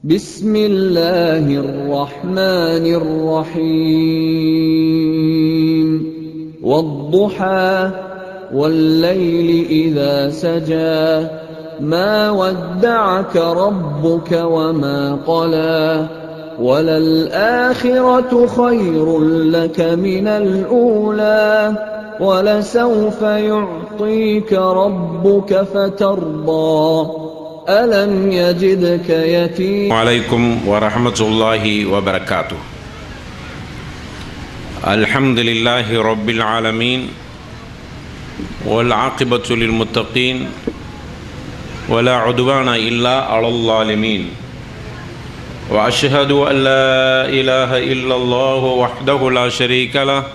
بسم الله الرحمن الرحيم والضحى والليل إذا سجى ما ودعك ربك وما قلى وللآخرة خير لك من الأولى ولسوف يعطيك ربك فترضى ألم يجدك يتيما عليكم ورحمة الله وبركاته الحمد لله رب العالمين والعاقبة للمتقين ولا عدوان إلا على الظالمين وأشهد أن لا إله إلا الله وحده لا شريك له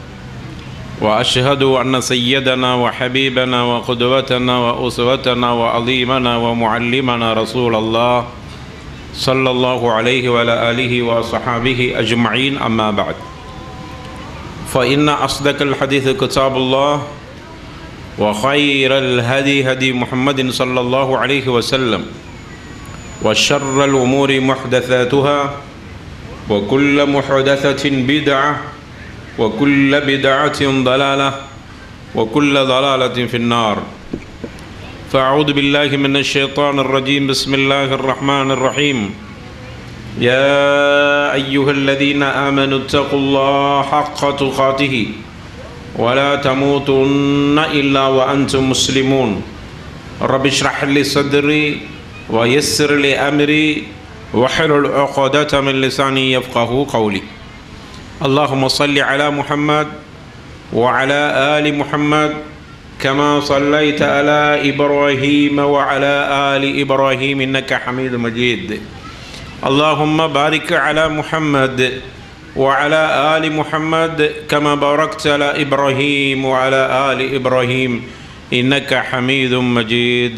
واشهد ان سيدنا وحبيبنا وقدوتنا واسوتنا وعظيمنا ومعلمنا رسول الله صلى الله عليه وعلى اله وصحابه اجمعين اما بعد فان اصدق الحديث كتاب الله وخير الهدي هدي محمد صلى الله عليه وسلم وشر الامور محدثاتها وكل محدثه بدعه وكل بدعة ضلالة وكل ضلالة في النار فأعوذ بالله من الشيطان الرجيم بسم الله الرحمن الرحيم يا أيها الذين آمنوا اتقوا الله حق تقاته ولا تموتن إلا وأنتم مسلمون رب اشرح لي صدري ويسر لي أمري واحلل عقدة من لساني يفقه قولي اللهم صل على محمد وعلى آل محمد كما صليت على إبراهيم وعلى آل إبراهيم إنك حميد مجيد اللهم بارك على محمد وعلى آل محمد كما باركت على إبراهيم وعلى آل إبراهيم إنك حميد مجيد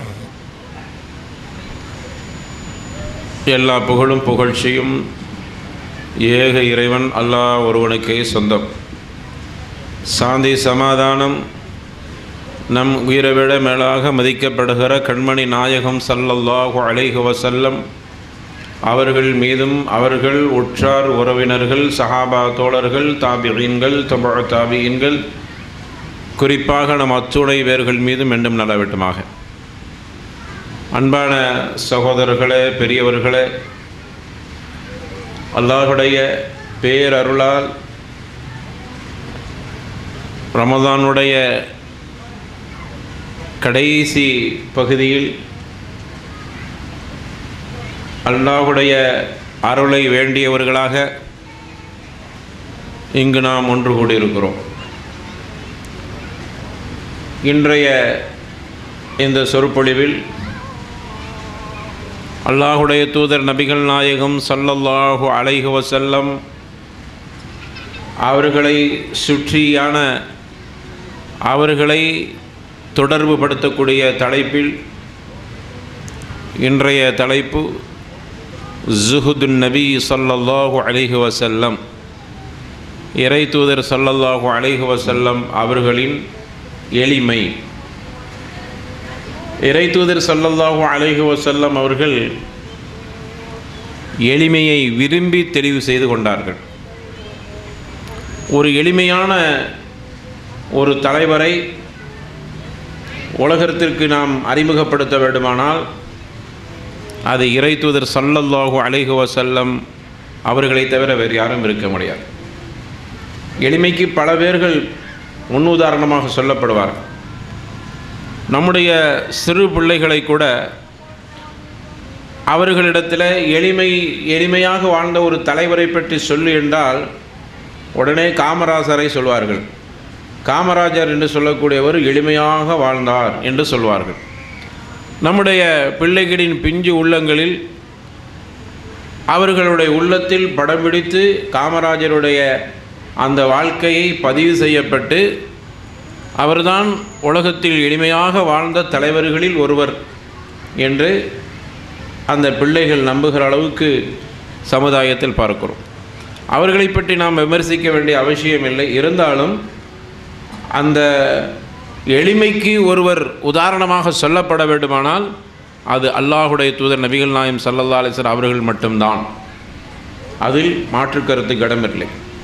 எல்லா புகழும் புகழ்ச்சியும் ஏக இறைவன் அல்லாஹ் ஒருவனுக்கே சொந்தம் சாந்தி சமாதானம் நம் உயிரை விட மேலாக மதிக்கப்படுகிற கண்மணி நாயகம் சல்லல்லாஹு அலைஹி வசல்லம் அவர்கள் மீதும் அவர்கள் உற்றார் உறவினர்கள் சஹாபா தோழர்கள் தாபியீன்கள் தபா தாபியீன்கள் குறிப்பாக நம் அத்துணை வேர்கள் மீதும் மீண்டும் நலவிட்டுமாக அன்பான சகோதரர்களே பெரியவர்களே அல்லாஹுடைய பேரருளால் ரமதானுடைய கடைசி பகுதியில் அல்லாஹுடைய அருளை வேண்டியவர்களாக இங்கு நாம் ஒன்று கூடியிருக்கிறோம் இன்றைய இந்த சொற்பொழிவில் அல்லாஹுடைய தூதர் நபிகள் நாயகம் சல்லல்லாஹு அலைஹு வசல்லம் அவர்களை சுற்றியான அவர்களை தொடர்பு படுத்தக்கூடிய தலைப்பில் இன்றைய தலைப்பு ஜுஹுதுன் நபி சல்லல்லாஹு அலைஹு வசல்லம் இறை தூதர் சல்லல்லாஹு அலைஹு வசல்லம் அவர்களின் எளிமை இறை தூதர் சல்லல்லாஹு அலைஹி வசல்லம் அவர்கள் எளிமையை விரும்பி தெரிவு செய்து கொண்டார்கள் ஒரு எளிமையான ஒரு தலைவரை உலகத்திற்கு நாம் அறிமுகப்படுத்த வேண்டுமானால் அது இறை தூதர் சல்லல்லாஹு அலைஹி வசல்லம் அவர்களை தவிர வேறு யாரும் இருக்க முடியாது எளிமைக்கு பல பேர்கள் முன்னுதாரணமாக சொல்லப்படுவார்கள் நம்முடைய சிறு பிள்ளைகளை கூட அவர்களிடத்தில் எளிமை எளிமையாக வாழ்ந்த ஒரு தலைவரை பற்றி சொல்லு என்றால் உடனே காமராசரை சொல்வார்கள் காமராஜர் என்று சொல்லக்கூடியவர் எளிமையாக வாழ்ந்தார் என்று சொல்வார்கள் நம்முடைய பிள்ளைகளின் பிஞ்சு உள்ளங்களில் அவர்களுடைய உள்ளத்தில் படம் பிடித்து காமராஜருடைய அந்த வாழ்க்கையை பதிவு செய்யப்பட்டு அவர்தான் உலகத்தில் எளிமையாக வாழ்ந்த தலைவர்களில் ஒருவர் என்று அந்த பிள்ளைகள் நம்புகிற அளவுக்கு சமுதாயத்தில் பார்க்கிறோம் அவர்களை பற்றி நாம் விமர்சிக்க வேண்டிய அவசியம் இல்லை இருந்தாலும் அந்த எளிமைக்கு ஒருவர் உதாரணமாக சொல்லப்பட வேண்டுமானால் அது அல்லாஹுடைய தூதர் நபிகள் நாயம் சல்லல்லா அலிஸ்வர் அவர்கள் மட்டும்தான் அதில் மாற்று கருத்துக்கு இடமில்லை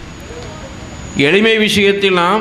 எளிமை விஷயத்தில் நாம்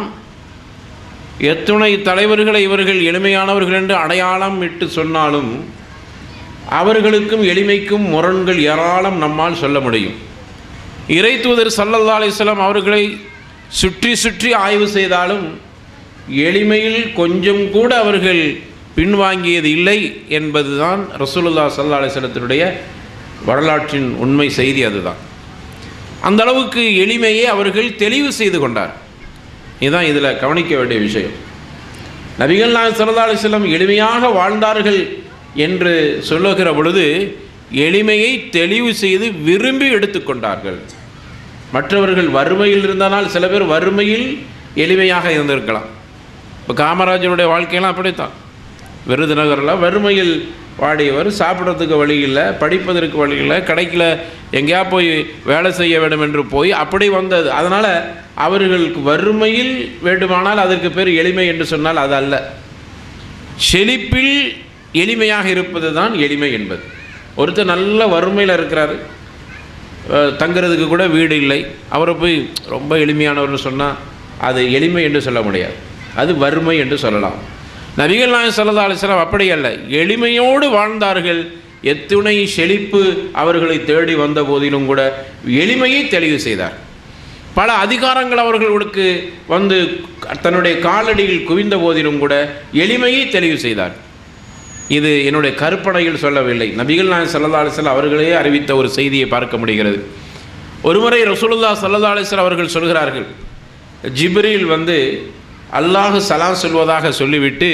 எத்துணை தலைவர்களை இவர்கள் எளிமையானவர்கள் என்று அடையாளம் இட்டு சொன்னாலும் அவர்களுக்கும் எளிமைக்கும் முரண்கள் ஏராளம் நம்மால் சொல்ல முடியும் இறை தூதர் சல்லல்லா அலிஸ்லாம் அவர்களை சுற்றி சுற்றி ஆய்வு செய்தாலும் எளிமையில் கொஞ்சம் கூட அவர்கள் பின்வாங்கியது இல்லை என்பதுதான் ரசூலுல்லா சல்லா அலிஸ்லத்தினுடைய வரலாற்றின் உண்மை செய்தி அதுதான் அந்த அளவுக்கு எளிமையை அவர்கள் தெளிவு செய்து கொண்டார் இதுதான் இதில் கவனிக்க வேண்டிய விஷயம் நபிகள் நாயகம் சல்லா அலிஸ்லம் எளிமையாக வாழ்ந்தார்கள் என்று சொல்லுகிற பொழுது எளிமையை தெளிவு செய்து விரும்பி எடுத்துக்கொண்டார்கள் மற்றவர்கள் வறுமையில் இருந்தனால் சில பேர் வறுமையில் எளிமையாக இருந்திருக்கலாம் இப்போ காமராஜருடைய வாழ்க்கையெல்லாம் அப்படித்தான் விருதுநகரில் வறுமையில் வாடியவர் சாப்பிட்றதுக்கு வழி இல்லை படிப்பதற்கு வழி இல்லை கடைக்கில் எங்கேயா போய் வேலை செய்ய வேண்டும் என்று போய் அப்படி வந்தது அதனால் அவர்களுக்கு வறுமையில் வேண்டுமானால் அதற்கு பேர் எளிமை என்று சொன்னால் அது அல்ல செழிப்பில் எளிமையாக இருப்பது தான் எளிமை என்பது ஒருத்தர் நல்ல வறுமையில் இருக்கிறாரு அஹ், தங்குறதுக்கு கூட வீடு இல்லை அவரை போய் ரொம்ப எளிமையானவர்னு சொன்னால் அது எளிமை என்று சொல்ல முடியாது அது வறுமை என்று சொல்லலாம் நபிகள் நாயகம் சல்லா அலிஸ்லாம் அப்படி அல்ல எளிமையோடு வாழ்ந்தார்கள் எத்துணை செழிப்பு அவர்களை தேடி வந்த போதிலும் கூட எளிமையை தெளிவு செய்தார் பல அதிகாரங்கள் அவர்களுக்கு வந்து தன்னுடைய காலடியில் குவிந்த போதிலும் கூட எளிமையை தெளிவு செய்தார் இது என்னுடைய கற்பனையில் சொல்லவில்லை நபிகள் நாயகம் சல்லா அலிஸ்லாம் அவர்களே அறிவித்த ஒரு செய்தியை பார்க்க முடிகிறது ஒருமுறை ரசூலுல்லா சல்லா அலிஸ்லாம் அவர்கள் சொல்கிறார்கள் ஜிப்ரீல் வந்து அல்லாஹ் சலாம் சொல்வதாக சொல்லிவிட்டு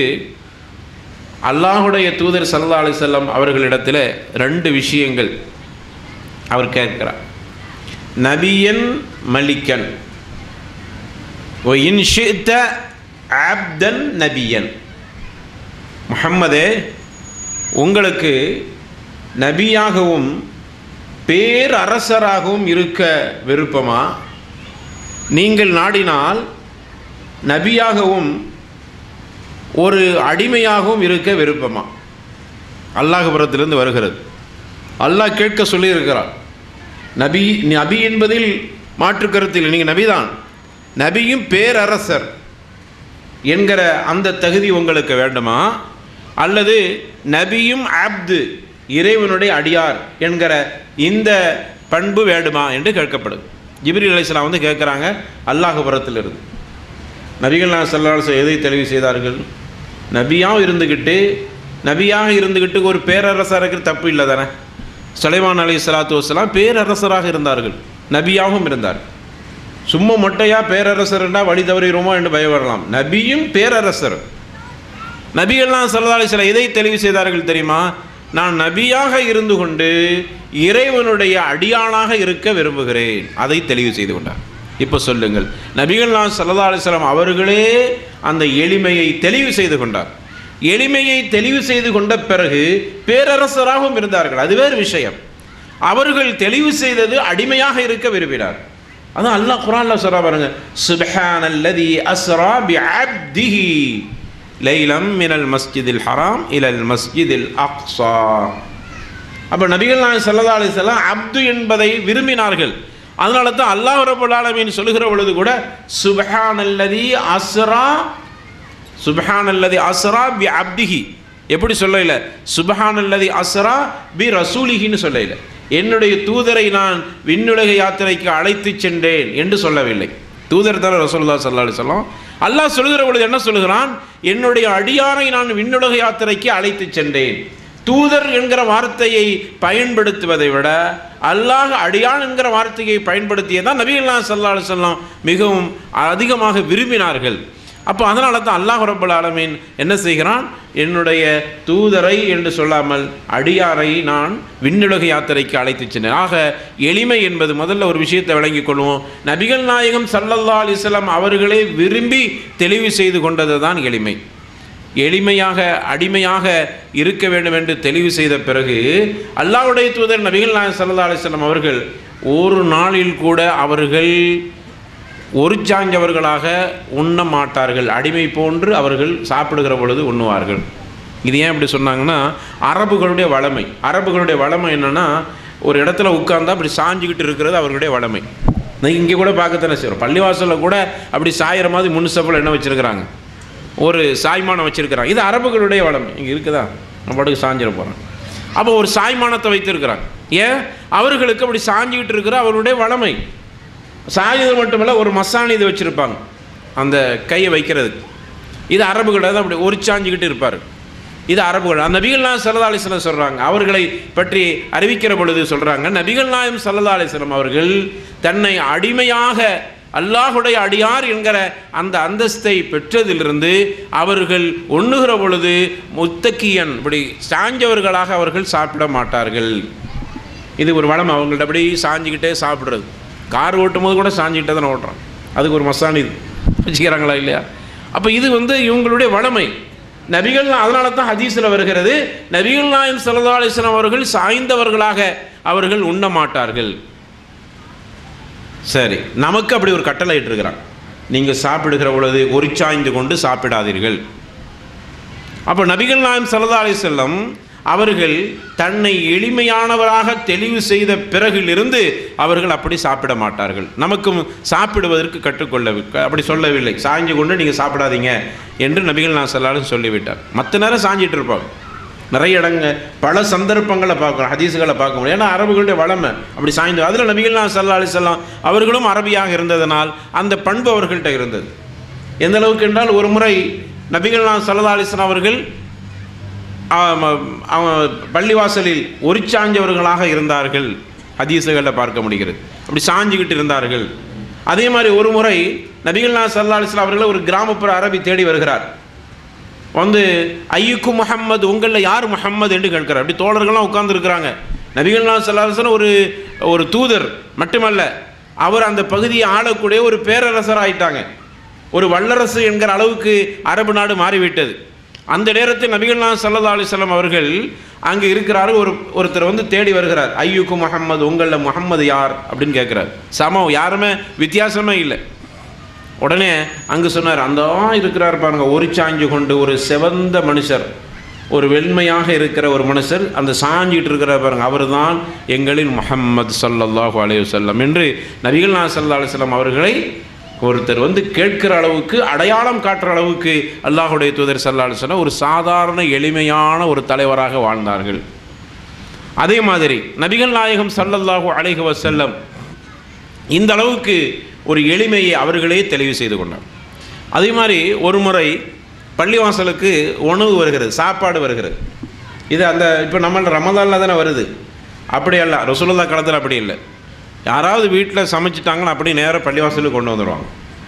அல்லாஹுடைய தூதர் சல்லா அலிசல்லாம் அவர்களிடத்தில் ரெண்டு விஷயங்கள் அவர் கேட்கிறார் நபியன் மலிக்கன் ஒ இன்ஷித்த ஆப்தன் நபியன் முஹம்மதே உங்களுக்கு நபியாகவும் பேரரசராகவும் இருக்க விருப்பமா நீங்கள் நாடினால் நபியாகவும் ஒரு அடிமையாகவும் இருக்க விருப்பமா அல்லாஹபுரத்திலிருந்து வருகிறது அல்லாஹ் கேட்க சொல்லியிருக்கிறார் நபி நபி என்பதில் மாற்று கருத்தில் நீங்கள் நபிதான் நபியும் பேரரசர் என்கிற அந்த தகுதி உங்களுக்கு வேண்டுமா அல்லது நபியும் ஆப்து இறைவனுடைய அடியார் என்கிற இந்த பண்பு வேண்டுமா என்று கேட்கப்படுது ஜிப்ரி அலிஸ்லாம் வந்து கேட்குறாங்க அல்லாஹபுரத்திலிருந்து நபிகள் நான் சல்லாஹ் எதை தெளிவு செய்தார்கள் நபியாக இருந்துக்கிட்டு நபியாக இருந்துக்கிட்டு ஒரு பேரரசராக இருக்கிற தப்பு இல்லை தானே சுலைமான் அலி சலாத்து வசலாம் பேரரசராக இருந்தார்கள் நபியாகவும் இருந்தார் சும்மா மொட்டையாக பேரரசர்னா வழி தவறிடுமோ என்று பயப்படலாம் நபியும் பேரரசர் நபிகள்லாம் சல்லா அலிஸ்லாம் எதை தெளிவு செய்தார்கள் தெரியுமா நான் நபியாக இருந்து கொண்டு இறைவனுடைய அடியாளாக இருக்க விரும்புகிறேன் அதை தெளிவு செய்து கொண்டார் இப்போ சொல்லுங்கள் நபிகள் நான் சல்லா அலிஸ்லாம் அவர்களே அந்த எளிமையை தெளிவு செய்து கொண்டார் எளிமையை தெளிவு செய்து கொண்ட பிறகு பேரரசராகவும் இருந்தார்கள் அது வேறு விஷயம் அவர்கள் தெளிவு செய்தது அடிமையாக இருக்க விரும்பினார் அதான் அல்லாஹ் குரான்ல சொல்றா பாருங்க சுப்ஹானல்லதி அஸ்ரா பி அப்திஹி லைலம் மினல் மஸ்ஜிதில் ஹராம் இலல் மஸ்ஜிதில் அக்ஸா அப்போ நபிகள் நாயகம் சல்லா அலிசல்லாம் அப்து என்பதை விரும்பினார்கள் அதனால தான் அல்லாஹ் ரபுல் ஆலமீன் சொல்லுகிற பொழுது கூட சுபஹானல்லதி அஸ்ரா சுபஹானல்லதி அஸ்ரா பி அப்திஹி எப்படி சொல்லல சுபஹானல்லதி அஸ்ரா பி ரசூலிஹின்னு சொல்லல என்னுடைய தூதரை நான் விண்ணுலக யாத்திரைக்கு அழைத்து சென்றேன் என்று சொல்லவில்லை தூதர் தானே ரசூலுல்லா சல்லா அலிசல்லாம் அல்லாஹ் சொல்லுகிற பொழுது என்ன சொல்லுகிறான் என்னுடைய அடியாரை நான் விண்ணுலக யாத்திரைக்கு அழைத்து சென்றேன் தூதர் என்கிற வார்த்தையை பயன்படுத்துவதை விட அல்லாஹ் அடியான் என்கிற வார்த்தையை பயன்படுத்தியதான் நபிகள் சல்லா அலிசல்லாம் மிகவும் அதிகமாக விரும்பினார்கள் அப்போ அதனால தான் அல்லாஹ் ரப்பல் ஆலமீன் என்ன செய்கிறான் என்னுடைய தூதரை என்று சொல்லாமல் அடியாரை நான் விண்ணுலக யாத்திரைக்கு அழைத்து சென்றேன் ஆக எளிமை என்பது முதல்ல ஒரு விஷயத்தை விளங்கிக் கொள்வோம் நபிகள் நாயகம் சல்லல்லா அலிஸ்லாம் அவர்களே விரும்பி தெளிவு செய்து கொண்டது தான் எளிமை எளிமையாக அடிமையாக இருக்க வேண்டும் என்று தெளிவு செய்த பிறகு அல்லாஹ்வுடைய தூதர் நபிகள் நாயகம் சல்லா அலிஸ்லாம் அவர்கள் ஒரு நாளில் கூட அவர்கள் ஒரு சாஞ்சவர்களாக உண்ண மாட்டார்கள் அடிமை போன்று அவர்கள் சாப்பிடுகிற பொழுது உண்ணுவார்கள் இது ஏன் இப்படி சொன்னாங்கன்னா அரபுகளுடைய வளமை அரபுகளுடைய வளமை என்னென்னா ஒரு இடத்துல உட்கார்ந்தா அப்படி சாஞ்சிக்கிட்டு இருக்கிறது அவர்களுடைய வளமை நீங்கள் இங்கே கூட பார்க்கத்தானே செய்கிறோம் பள்ளிவாசலில் கூட அப்படி சாயிற மாதிரி முன்சப்பில் என்ன வச்சுருக்கிறாங்க ஒரு சாய்மானம் வச்சுருக்கிறாங்க இது அரபுகளுடைய வளமை இங்கே இருக்குதா நம்ம பாட்டுக்கு சாஞ்சிட போகிறோம் அப்போ ஒரு சாய்மானத்தை வைத்திருக்கிறாங்க ஏன் அவர்களுக்கு அப்படி சாஞ்சிக்கிட்டு இருக்கிற அவர்களுடைய வளமை சாயுது மட்டுமல்ல ஒரு மசானி இது வச்சுருப்பாங்க அந்த கையை வைக்கிறதுக்கு இது அரபுகளை தான் அப்படி ஒரு சாஞ்சிக்கிட்டு இருப்பார் இது அரபுகள் அந்த நபிகள் நாயம் சல்லா அலிஸ்லம் சொல்கிறாங்க அவர்களை பற்றி அறிவிக்கிற பொழுது சொல்கிறாங்க நபிகள் நாயம் சல்லா அலிஸ்லம் அவர்கள் தன்னை அடிமையாக அல்லாஹுடைய அடியார் என்கிற அந்த அந்தஸ்தை பெற்றதிலிருந்து அவர்கள் ஒண்ணுகிற பொழுது முத்தக்கியன் இப்படி சாஞ்சவர்களாக அவர்கள் சாப்பிட மாட்டார்கள் இது ஒரு வளம் அவங்கள்ட்ட அப்படி சாஞ்சிக்கிட்டே சாப்பிட்றது கார் ஓட்டும் போது கூட சாஞ்சிக்கிட்டே தானே ஓட்டுறான் அதுக்கு ஒரு மசானி இது வச்சுக்கிறாங்களா இல்லையா அப்போ இது வந்து இவங்களுடைய வளமை நபிகள் அதனால தான் ஹதீஸில் வருகிறது நபிகள் நாயம் சல்லா அலிஸ்லாம் அவர்கள் சாய்ந்தவர்களாக அவர்கள் உண்ண மாட்டார்கள் சரி நமக்கு அப்படி ஒரு கட்டளை இட்டிருக்கிறான் நீங்கள் சாப்பிடுகிற பொழுது ஒரிச்சாய்ந்து கொண்டு சாப்பிடாதீர்கள் அப்போ நபிகள் நாயம் சல்லா அலிசல்லம் அவர்கள் தன்னை எளிமையானவராக தெளிவு செய்த பிறகிலிருந்து அவர்கள் அப்படி சாப்பிட மாட்டார்கள் நமக்கும் சாப்பிடுவதற்கு கற்றுக்கொள்ள அப்படி சொல்லவில்லை சாய்ஞ்சு கொண்டு நீங்கள் சாப்பிடாதீங்க என்று நபிகள் நான் சொல்லாலும் சொல்லிவிட்டார் மற்ற நேரம் சாஞ்சிட்டு இருப்பாங்க நிறைய இடங்க பல சந்தர்ப்பங்களை பார்க்குறோம் ஹதீஸுகளை பார்க்க முடியும் ஏன்னா அரபுகளுடைய வளமை அப்படி சாய்ந்து அதில் நபிகள் நான் சல்லா அலிசல்லாம் அவர்களும் அரபியாக இருந்ததனால் அந்த பண்பு அவர்கள்ட்ட இருந்தது எந்த அளவுக்கு என்றால் ஒரு முறை நபிகள் நான் சல்லா அலிஸ்லாம் அவர்கள் அவன் பள்ளிவாசலில் ஒரு சாஞ்சவர்களாக இருந்தார்கள் ஹதீசுகளில் பார்க்க முடிகிறது அப்படி சாஞ்சிக்கிட்டு இருந்தார்கள் அதே மாதிரி ஒரு முறை நபிகள்னா சல்லா அலிஸ்லாம் அவர்கள் ஒரு கிராமப்புற அரபி தேடி வருகிறார் வந்து ஐயுக்கு முகம்மது உங்களில் யார் முகம்மது என்று கேட்கிறார் அப்படி தோழர்கள்லாம் உட்கார்ந்துருக்கிறாங்க நபிகள்னா சல்லா அலிஸ்லாம் ஒரு ஒரு தூதர் மட்டுமல்ல அவர் அந்த பகுதியை ஆளக்கூடிய ஒரு பேரரசர் ஆயிட்டாங்க ஒரு வல்லரசு என்கிற அளவுக்கு அரபு நாடு மாறிவிட்டது அந்த நேரத்தில் நபிகள்னா சல்லா அலிஸ்லாம் அவர்கள் அங்கே இருக்கிறாரு ஒரு ஒருத்தர் வந்து தேடி வருகிறார் ஐயுக்கு முகம்மது உங்களில் முகம்மது யார் அப்படின்னு கேட்குறாரு சமம் யாருமே வித்தியாசமே இல்லை உடனே அங்கே சொன்னார் அந்த இருக்கிறார் பாருங்க ஒரு சாஞ்சு கொண்டு ஒரு செவந்த மனுஷர் ஒரு வெண்மையாக இருக்கிற ஒரு மனுஷர் அந்த சாஞ்சிட்டு இருக்கிற பாருங்க அவர் தான் எங்களின் முஹம்மது சல்லல்லாஹு அலைஹி வஸல்லம் என்று நபிகள் நா சல்லா அலுவலம் அவர்களை ஒருத்தர் வந்து கேட்கிற அளவுக்கு அடையாளம் காட்டுற அளவுக்கு அல்லாஹுடைய தூதர் சல்லா அலுவலம் ஒரு சாதாரண எளிமையான ஒரு தலைவராக வாழ்ந்தார்கள் அதே மாதிரி நபிகள் நாயகம் சல்லல்லாஹு அலைஹி வஸல்லம் இந்த அளவுக்கு ஒரு எளிமையை அவர்களே தெளிவு செய்து கொண்டார் அதே மாதிரி ஒரு முறை பள்ளிவாசலுக்கு உணவு வருகிறது சாப்பாடு வருகிறது இது அந்த இப்போ நம்ம ரமதானில் தானே வருது அப்படி அல்ல ரசூலுல்லா காலத்தில் அப்படி இல்லை யாராவது வீட்டில் சமைச்சிட்டாங்கன்னா அப்படி நேராக பள்ளிவாசலுக்கு கொண்டு வந்துடுவாங்க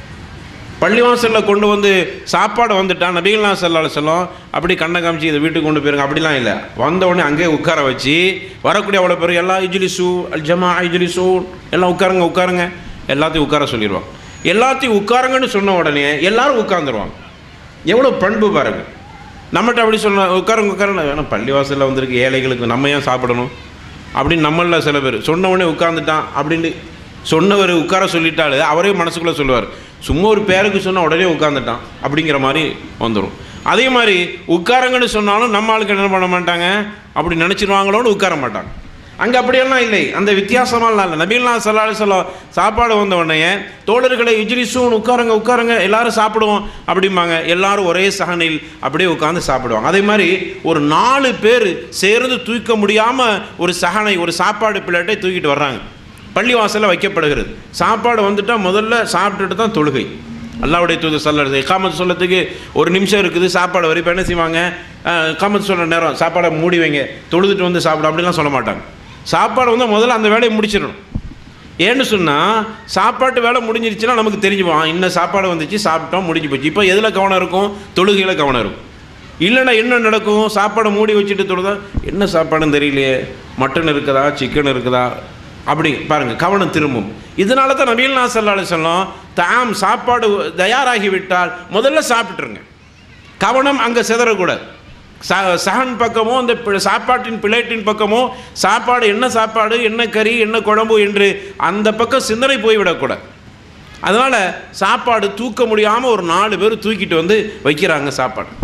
பள்ளிவாசலில் கொண்டு வந்து சாப்பாடு வந்துட்டான் நபிகள்னா செல்லால செல்லம் அப்படி கண்ணை காமிச்சு இதை வீட்டுக்கு கொண்டு போயிருங்க அப்படிலாம் இல்லை வந்த உடனே அங்கேயே உட்கார வச்சு வரக்கூடிய அவ்வளோ பேர் எல்லா இஜ்லிசு அல் ஜமா இஜ்லிசு எல்லாம் உட்காருங்க உட்காருங்க எல்லாத்தையும் உட்கார சொல்லிடுவாங்க எல்லாத்தையும் உட்காருங்கன்னு சொன்ன உடனே எல்லாரும் உட்காந்துருவாங்க எவ்வளோ பண்பு பாருங்க நம்மகிட்ட அப்படி சொன்ன உட்காருங்க உட்காருங்க வேணாம் பள்ளிவாசலில் வந்திருக்கு ஏழைகளுக்கு நம்ம ஏன் சாப்பிடணும் அப்படின்னு நம்மளில் சில பேர் சொன்ன உடனே உட்காந்துட்டான் அப்படின்னு சொன்னவர் உட்கார சொல்லிட்டாலே அவரே மனசுக்குள்ளே சொல்லுவார் சும்மா ஒரு பேருக்கு சொன்னால் உடனே உட்காந்துட்டான் அப்படிங்கிற மாதிரி வந்துடும் அதே மாதிரி உட்காரங்கன்னு சொன்னாலும் நம்ம ஆளுக்கு என்ன பண்ண மாட்டாங்க அப்படி நினச்சிருவாங்களோன்னு உட்கார மாட்டாங்க அங்கே அப்படியெல்லாம் இல்லை அந்த வித்தியாசமாலாம் இல்லை நபீல்னா சல்லாஹ் சொல்லம் சாப்பாடு வந்த உடனே தோழர்களை இஜ்ரிசூன் உட்காருங்க உட்காருங்க எல்லாரும் சாப்பிடுவோம் அப்படிம்பாங்க எல்லாரும் ஒரே சகனில் அப்படியே உட்காந்து சாப்பிடுவாங்க அதே மாதிரி ஒரு நாலு பேர் சேர்ந்து தூக்க முடியாமல் ஒரு சகனை ஒரு சாப்பாடு பிளேட்டை தூக்கிட்டு வர்றாங்க பள்ளிவாசலில் வைக்கப்படுகிறது சாப்பாடு வந்துட்டால் முதல்ல சாப்பிட்டுட்டு தான் தொழுகை அல்லாவுடைய தூது சொல்லுறது இக்காமத்து சொல்லத்துக்கு ஒரு நிமிஷம் இருக்குது சாப்பாடு வரை இப்போ என்ன செய்வாங்க இக்காமத்து சொல்கிற நேரம் சாப்பாடை மூடி வைங்க தொழுதுட்டு வந்து சாப்பிட அப்படிலாம் சொல்ல மாட்டாங்க சாப்பாடு வந்து முதல்ல அந்த வேலையை முடிச்சிடணும் ஏன்னு சொன்னால் சாப்பாட்டு வேலை முடிஞ்சிருச்சுன்னா நமக்கு தெரிஞ்சுப்போம் இன்னும் சாப்பாடு வந்துச்சு சாப்பிட்டோம் முடிஞ்சு போச்சு இப்போ எதில் கவனம் இருக்கும் தொழுகையில் கவனம் இருக்கும் இல்லைன்னா என்ன நடக்கும் சாப்பாடை மூடி வச்சுட்டு தொழுதா என்ன சாப்பாடுன்னு தெரியலையே மட்டன் இருக்குதா சிக்கன் இருக்குதா அப்படி பாருங்கள் கவனம் திரும்பும் இதனால தான் நபீல் நாசல்லா சொல்லம் தாம் சாப்பாடு தயாராகிவிட்டால் முதல்ல சாப்பிட்ருங்க கவனம் அங்கே சிதறக்கூடாது ச சகன் பக்கமோ அந்த சாப்பாட்டின் பிளேட்டின் பக்கமோ சாப்பாடு என்ன சாப்பாடு என்ன கறி என்ன குழம்பு என்று அந்த பக்கம் சிந்தனை போய்விடக்கூடாது அதனால் சாப்பாடு தூக்க முடியாமல் ஒரு நாலு பேர் தூக்கிட்டு வந்து வைக்கிறாங்க சாப்பாடு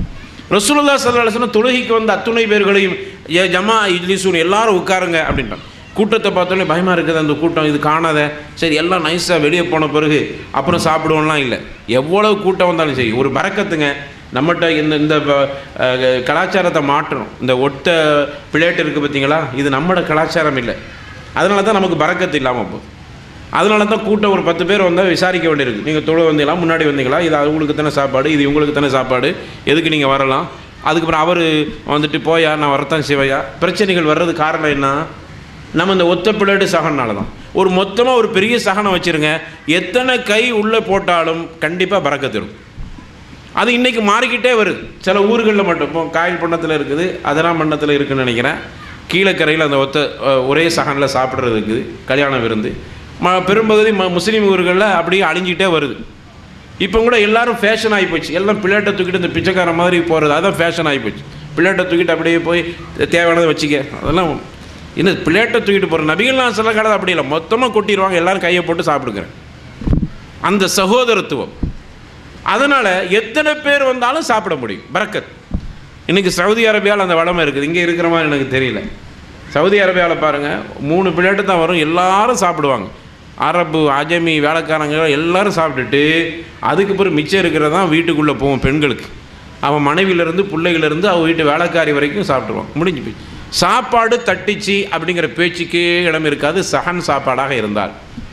ரசூலுல்லா ஸல்லல்லாஹு அலைஹி வஸல்லம் தொழுகைக்கு வந்த அத்துணை பேர்களையும் ஏ ஜமா இஜ்லிசூன் எல்லாரும் உட்காருங்க அப்படின்ட்டான் கூட்டத்தை பார்த்தோன்னே பயமாக இருக்குது அந்த கூட்டம் இது காணாத சரி எல்லாம் நைஸாக வெளியே போன பிறகு அப்புறம் சாப்பிடுவோம்லாம் இல்லை எவ்வளவு கூட்டம் வந்தாலும் சரி ஒரு பறக்கத்துங்க நம்மகிட்ட இந்த இந்த ப- அஹ், கலாச்சாரத்தை மாற்றணும் இந்த ஒட்ட பிளேட் இருக்குது பார்த்தீங்களா இது நம்மட கலாச்சாரம் இல்லை அதனால தான் நமக்கு பறக்கத்து இல்லாமல் போகுது அதனால தான் கூட்டம் ஒரு பத்து பேர் வந்தால் விசாரிக்க வேண்டியிருக்கு நீங்கள் தொழு வந்தீங்களா முன்னாடி வந்தீங்களா இது அவங்களுக்கு தானே சாப்பாடு இது இவங்களுக்கு தானே சாப்பாடு எதுக்கு நீங்கள் வரலாம் அதுக்கப்புறம் அவர் வந்துட்டு போயா நான் வரத்தான் சிவையா பிரச்சனைகள் வர்றது காரணம் என்ன நம்ம இந்த ஒத்த பிளேடு சகனால தான் ஒரு மொத்தமாக ஒரு பெரிய சகனம் வச்சுருங்க எத்தனை கை உள்ளே போட்டாலும் கண்டிப்பாக பறக்கத்திடும் அது இன்றைக்கி மாறிக்கிட்டே வருது சில ஊர்களில் மட்டும் இப்போ காயல் பண்ணத்தில் இருக்குது அதெல்லாம் மண்டத்தில் இருக்குன்னு நினைக்கிறேன் கீழக்கரையில் அந்த ஒத்த அஹ், ஒரே சகனில் சாப்பிட்றது இருக்குது கல்யாண விருந்து ம பெரும்பகுதி ம முஸ்லீம் ஊர்களில் அப்படியே அழிஞ்சிக்கிட்டே வருது இப்போ கூட எல்லாரும் ஃபேஷன் ஆகி போச்சு எல்லாம் பிள்ளைட்டை தூக்கிட்டு இந்த பிச்சைக்கார மாதிரி போகிறது அதான் ஃபேஷன் ஆகி போச்சு பிள்ளைட்டை தூக்கிட்டு அப்படியே போய் தேவையானதை வச்சுக்க அதெல்லாம் இன்னும் பிள்ளைட்டை தூக்கிட்டு போகிற நபிகள்லாம் சில கடை அப்படி இல்லை மொத்தமாக கொட்டிடுவாங்க எல்லாரும் கையை போட்டு சாப்பிடுக்கிறேன் அந்த சகோதரத்துவம் அதனால் எத்தனை பேர் வந்தாலும் சாப்பிட முடியும் பரக்கத் இன்றைக்கி சவுதி அரேபியாவில் அந்த வளமை இருக்குது இங்கே இருக்கிற மாதிரி எனக்கு தெரியல சவுதி அரேபியாவில் பாருங்கள் மூணு பிளேட்டு தான் வரும் எல்லாரும் சாப்பிடுவாங்க அரபு அஜமி வேலைக்காரங்க எல்லாரும் சாப்பிட்டுட்டு அதுக்கு பிறகு மிச்சம் இருக்கிறது தான் வீட்டுக்குள்ளே போவோம் பெண்களுக்கு அவன் மனைவியிலேருந்து பிள்ளைகளிருந்து அவள் வீட்டு வேலைக்காரி வரைக்கும் சாப்பிடுவான் முடிஞ்சு போய் சாப்பாடு தட்டிச்சு அப்படிங்கிற பேச்சுக்கே இடம் இருக்காது சஹன் சாப்பாடாக இருந்தால்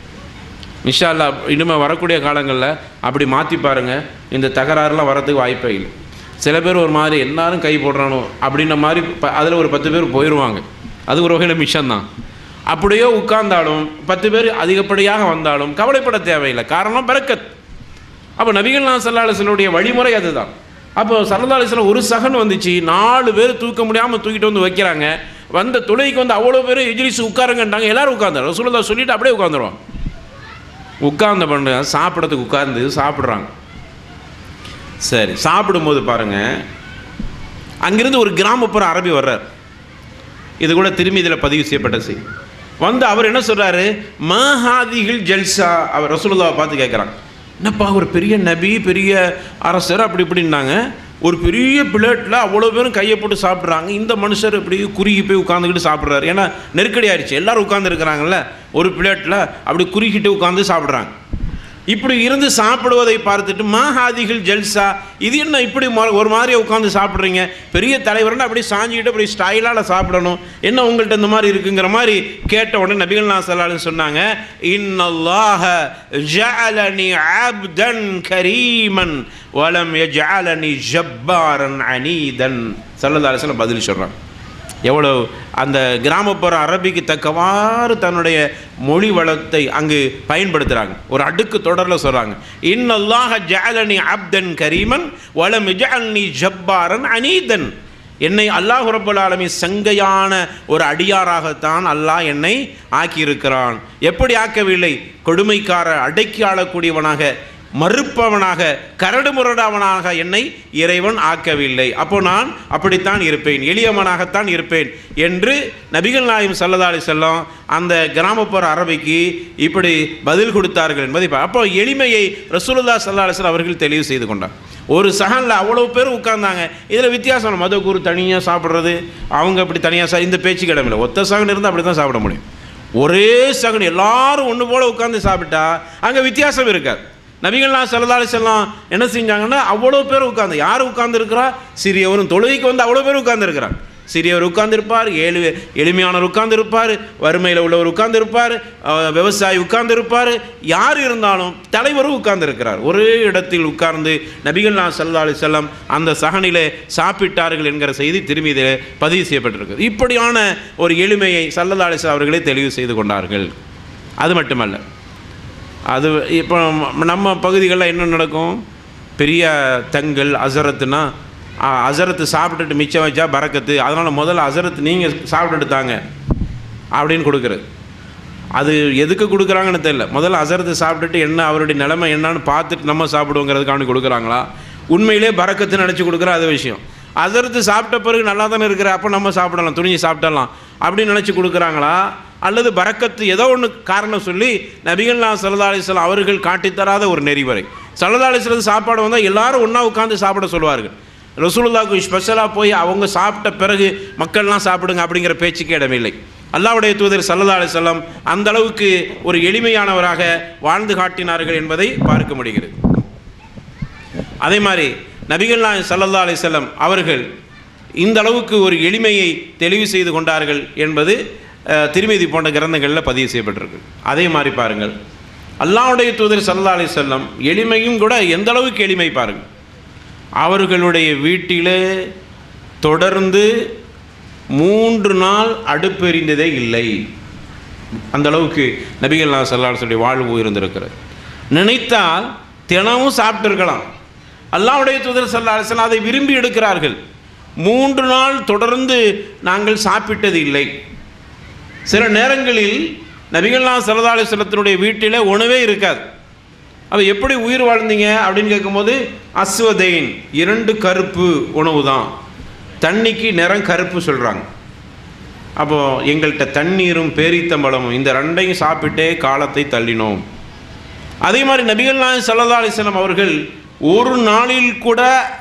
இன்ஷா அல்லா இனிமேல் வரக்கூடிய காலங்களில் அப்படி மாற்றி பாருங்கள் இந்த தகராறுலாம் வரதுக்கு வாய்ப்பே இல்லை சில பேர் ஒரு மாதிரி எல்லாரும் கை போடுறானோ அப்படின்ற மாதிரி ப அதில் ஒரு பத்து பேர் போயிடுவாங்க அது ஒரு வகையில் மிஷன் தான் அப்படியோ உட்கார்ந்தாலும் பத்து பேர் அதிகப்படியாக வந்தாலும் கவலைப்பட தேவையில்லை காரணம் பரக்கத் அப்போ நபிகள் நான் சல்லாஹலுடைய வழிமுறை அதுதான் அப்போ சல்லல்லாஹிஸ்லாம் ஒரு சகன் வந்துச்சு நாலு பேர் தூக்க முடியாமல் தூக்கிட்டு வந்து வைக்கிறாங்க வந்த தொழுகைக்கு வந்து அவ்வளோ பேர் எஜிலிஸ் உட்காருங்கன்றாங்க எல்லாரும் உட்காந்துரும் ரசூலுல்லா சொல்லிட்டு அப்படியே உட்காந்துருவாங்க உட்கார்ந்த பண்ண சாப்பிட்றதுக்கு உட்கார்ந்து சாப்பிட்றாங்க சரி சாப்பிடும்போது பாருங்க அங்கிருந்து ஒரு கிராமப்புற அரபி வர்றார் இது கூட திரும்பி இதில் பதிவு செய்யப்பட்ட செய்தி வந்து அவர் என்ன சொல்றாரு மஹாதிகள் ஜல்சா அவர் ரசூலுல்லாவை பார்த்து கேட்குறாங்க என்னப்பா ஒரு பெரிய நபி பெரிய அரசர் அப்படி இப்படின்னாங்க ஒரு பெரிய பிளேட்டில் அவ்வளோ பேரும் கையை போட்டு சாப்பிட்றாங்க இந்த மனுஷர் இப்படி குறுகி போய் உட்காந்துக்கிட்டு சாப்பிட்றாரு ஏன்னா நெருக்கடி ஆயிடுச்சு எல்லாரும் உட்காந்துருக்கிறாங்கல்ல ஒரு பிளேட்டில் அப்படி குறுக்கிட்டு உட்காந்து சாப்பிட்றாங்க இப்படி இருந்து சாப்பிடுவதை பார்த்துட்டு மாஹாதிகள் ஜல்சா இது என்ன இப்படி மொ- ஒரு மாதிரி உட்காந்து சாப்பிட்றீங்க பெரிய தலைவர்னு அப்படி சாஞ்சிக்கிட்டு அப்படி ஸ்டைலால சாப்பிடணும் என்ன உங்கள்கிட்ட இந்த மாதிரி இருக்குங்கிற மாதிரி கேட்ட உடனே நபிகள் நாசலாலும் சொன்னாங்க இன்னல்லாஹ ஜஅலனி அப்தன் கரீமன் வலம் யஜஅலனி ஜப்பாரன் அனீதன் ஸல்லல்லாஹு அலைஹி வஸல்லம் பதில் சொல்றாங்க எவ்வளோ அந்த கிராமப்புற அரபிக்கு தக்கவாறு தன்னுடைய மொழி வளத்தை அங்கு பயன்படுத்துகிறாங்க ஒரு அடுக்கு தொடரில் சொல்கிறாங்க இன்னல்லாஹ ஜஅலனி அப்தன் கரீமன் வலம் ஜஅல்னி ஜப்பாரன் அனீதன் என்னை அல்லாஹ் ரப்பல் ஆலமீன் சங்கையான ஒரு அடியாராகத்தான் அல்லாஹ் என்னை ஆக்கியிருக்கிறான் எப்படி ஆக்கவில்லை கொடுமைக்கார அடக்கி ஆளக்கூடியவனாக மறுப்பவனாக கரடுமுரடாவனாக என்னை இறைவன் ஆக்கவில்லை அப்போ நான் அப்படித்தான் இருப்பேன் எளியவனாகத்தான் இருப்பேன் என்று நபிகள் நாயம் சல்லதா அலி செல்லம் அந்த கிராமப்புற அரபிக்கு இப்படி பதில் கொடுத்தார்கள் என்பதை பா- அப்போ எளிமையை ரசூலுல்லா சல்லா அலிஸ்லாம் அவர்கள் தெளிவு செய்து கொண்டார் ஒரு சகனில் அவ்வளோ பேர் உட்கார்ந்தாங்க இதில் வித்தியாசம் மதகுரு தனியாக சாப்பிட்றது அவங்க அப்படி தனியாக சா இந்த பேச்சு கிடமில்லை ஒத்த சகன் இருந்தால் அப்படி தான் சாப்பிட முடியும் ஒரே சகன் எல்லாரும் ஒன்று போல உட்கார்ந்து சாப்பிட்டா அங்கே வித்தியாசம் இருக்காது நபிகள்லாம் செல்லதாலே செல்லாம் என்ன செஞ்சாங்கன்னா அவ்வளோ பேர் உட்கார்ந்து யார் உட்கார்ந்துருக்கிறா சிறியவரும் தொழுகைக்கு வந்து அவ்வளோ பேர் உட்கார்ந்துருக்கிறார் சிறியவர் உட்கார்ந்திருப்பார் ஏழு எளிமையானவர் உட்கார்ந்திருப்பார் வறுமையில் உள்ளவர் உட்கார்ந்திருப்பார் அஹ், விவசாயி உட்கார்ந்திருப்பார் யார் இருந்தாலும் தலைவரும் உட்கார்ந்திருக்கிறார் ஒரே இடத்தில் உட்கார்ந்து நபிகள் நான் சல்லா அலி செல்லம் அந்த சகனிலே சாப்பிட்டார்கள் என்கிற செய்தி திரும்பி இதில் பதிவு செய்யப்பட்டிருக்கு இப்படியான ஒரு எளிமையை சல்லல்லா அலிஸ்லாம் அவர்களே தெளிவு செய்து கொண்டார்கள் அது மட்டுமல்ல அது இப்போ நம்ம- நம்ம பகுதிகளில் என்ன நடக்கும் பெரிய தங்கள் அசரத்துனா ஆ, அசரத்து சாப்பிட்டுட்டு மிச்சம் வச்சா பறக்கத்து அதனால் முதல்ல அசரத்து நீங்கள் சாப்பிட்டுட்டு தாங்க அப்படின்னு கொடுக்குறது அது எதுக்கு கொடுக்குறாங்கன்னு தெரியல முதல்ல அசரத்து சாப்பிட்டுட்டு என்ன அவருடைய நிலைமை என்னன்னு பார்த்துட்டு நம்ம சாப்பிடுவோங்கிறதுக்காண்டி கொடுக்குறாங்களா உண்மையிலே பறக்கத்து நினச்சி கொடுக்குற அது விஷயம் அசரத்து சாப்பிட்ட பிறகு நல்லா தானே இருக்கிற அப்போ நம்ம சாப்பிடலாம் துணிஞ்சு சாப்பிடலாம் அப்படின்னு நினச்சி கொடுக்குறாங்களா அல்லது பறக்கத்து ஏதோ ஒன்று காரணம் சொல்லி நபிகள்லா சல்லா அலிஸ்லாம் அவர்கள் காட்டித்தராத ஒரு நெறிமுறை சல்லா அலிஸ்லாம் சாப்பாடு வந்தால் எல்லாரும் ஒன்றா உட்காந்து சாப்பிட சொல்லுவார்கள் ரசூலுல்லாவுக்கு ஸ்பெஷலாக போய் அவங்க சாப்பிட்ட பிறகு மக்கள்லாம் சாப்பிடுங்க அப்படிங்கிற பேச்சுக்கு இடமில்லை அல்லாவுடைய தூதர் சல்லல்லா அலிசல்லாம் அந்த அளவுக்கு ஒரு எளிமையானவராக வாழ்ந்து காட்டினார்கள் என்பதை பார்க்க முடிகிறது அதே மாதிரி நபிகள் நாயகம் சல்லல்லா அலிசல்லம் அவர்கள் இந்த அளவுக்கு ஒரு எளிமையை தெளிவு செய்து கொண்டார்கள் என்பது அஹ், திருமதி போன்ற கிரந்தங்களில் பதிவு செய்யப்பட்டிருக்கு அதே மாதிரி பாருங்கள் அல்லாஹ்வுடைய தூதர் சல்லா அலி செல்லம் எளிமையும் கூட எந்த அளவுக்கு எளிமை பாருங்கள் அவர்களுடைய வீட்டிலே தொடர்ந்து மூன்று நாள் அடுப்பு எரிந்ததே இல்லை அந்த அளவுக்கு நபிகள் நான் சல்லாஹுடைய வாழ்வு இருந்திருக்கிறது நினைத்தால் தினமும் சாப்பிட்டிருக்கலாம் அல்லாஹ்வுடைய தூதர் சல்லா அலிஸ்லாம் அதை விரும்பி எடுக்கிறார்கள் மூன்று நாள் தொடர்ந்து நாங்கள் சாப்பிட்டது இல்லை சில நேரங்களில் நபிகள்னா சல்லா அலிஸ்லத்தினுடைய வீட்டில் உணவே இருக்காது அப்போ எப்படி உயிர் வாழ்ந்தீங்க அப்படின்னு கேட்கும்போது அஸ்வதைன் இரண்டு கருப்பு உணவு தான் தண்ணிக்கு நிறம் கருப்பு சொல்கிறாங்க அப்போது எங்கள்கிட்ட தண்ணீரும் பேரித்தம்பழமும் இந்த ரெண்டையும் சாப்பிட்டே காலத்தை தள்ளினோம் அதே மாதிரி நபிகள் நாயகம் சல்லா அலிஸ்லாம் அவர்கள் ஒரு நாளில் கூட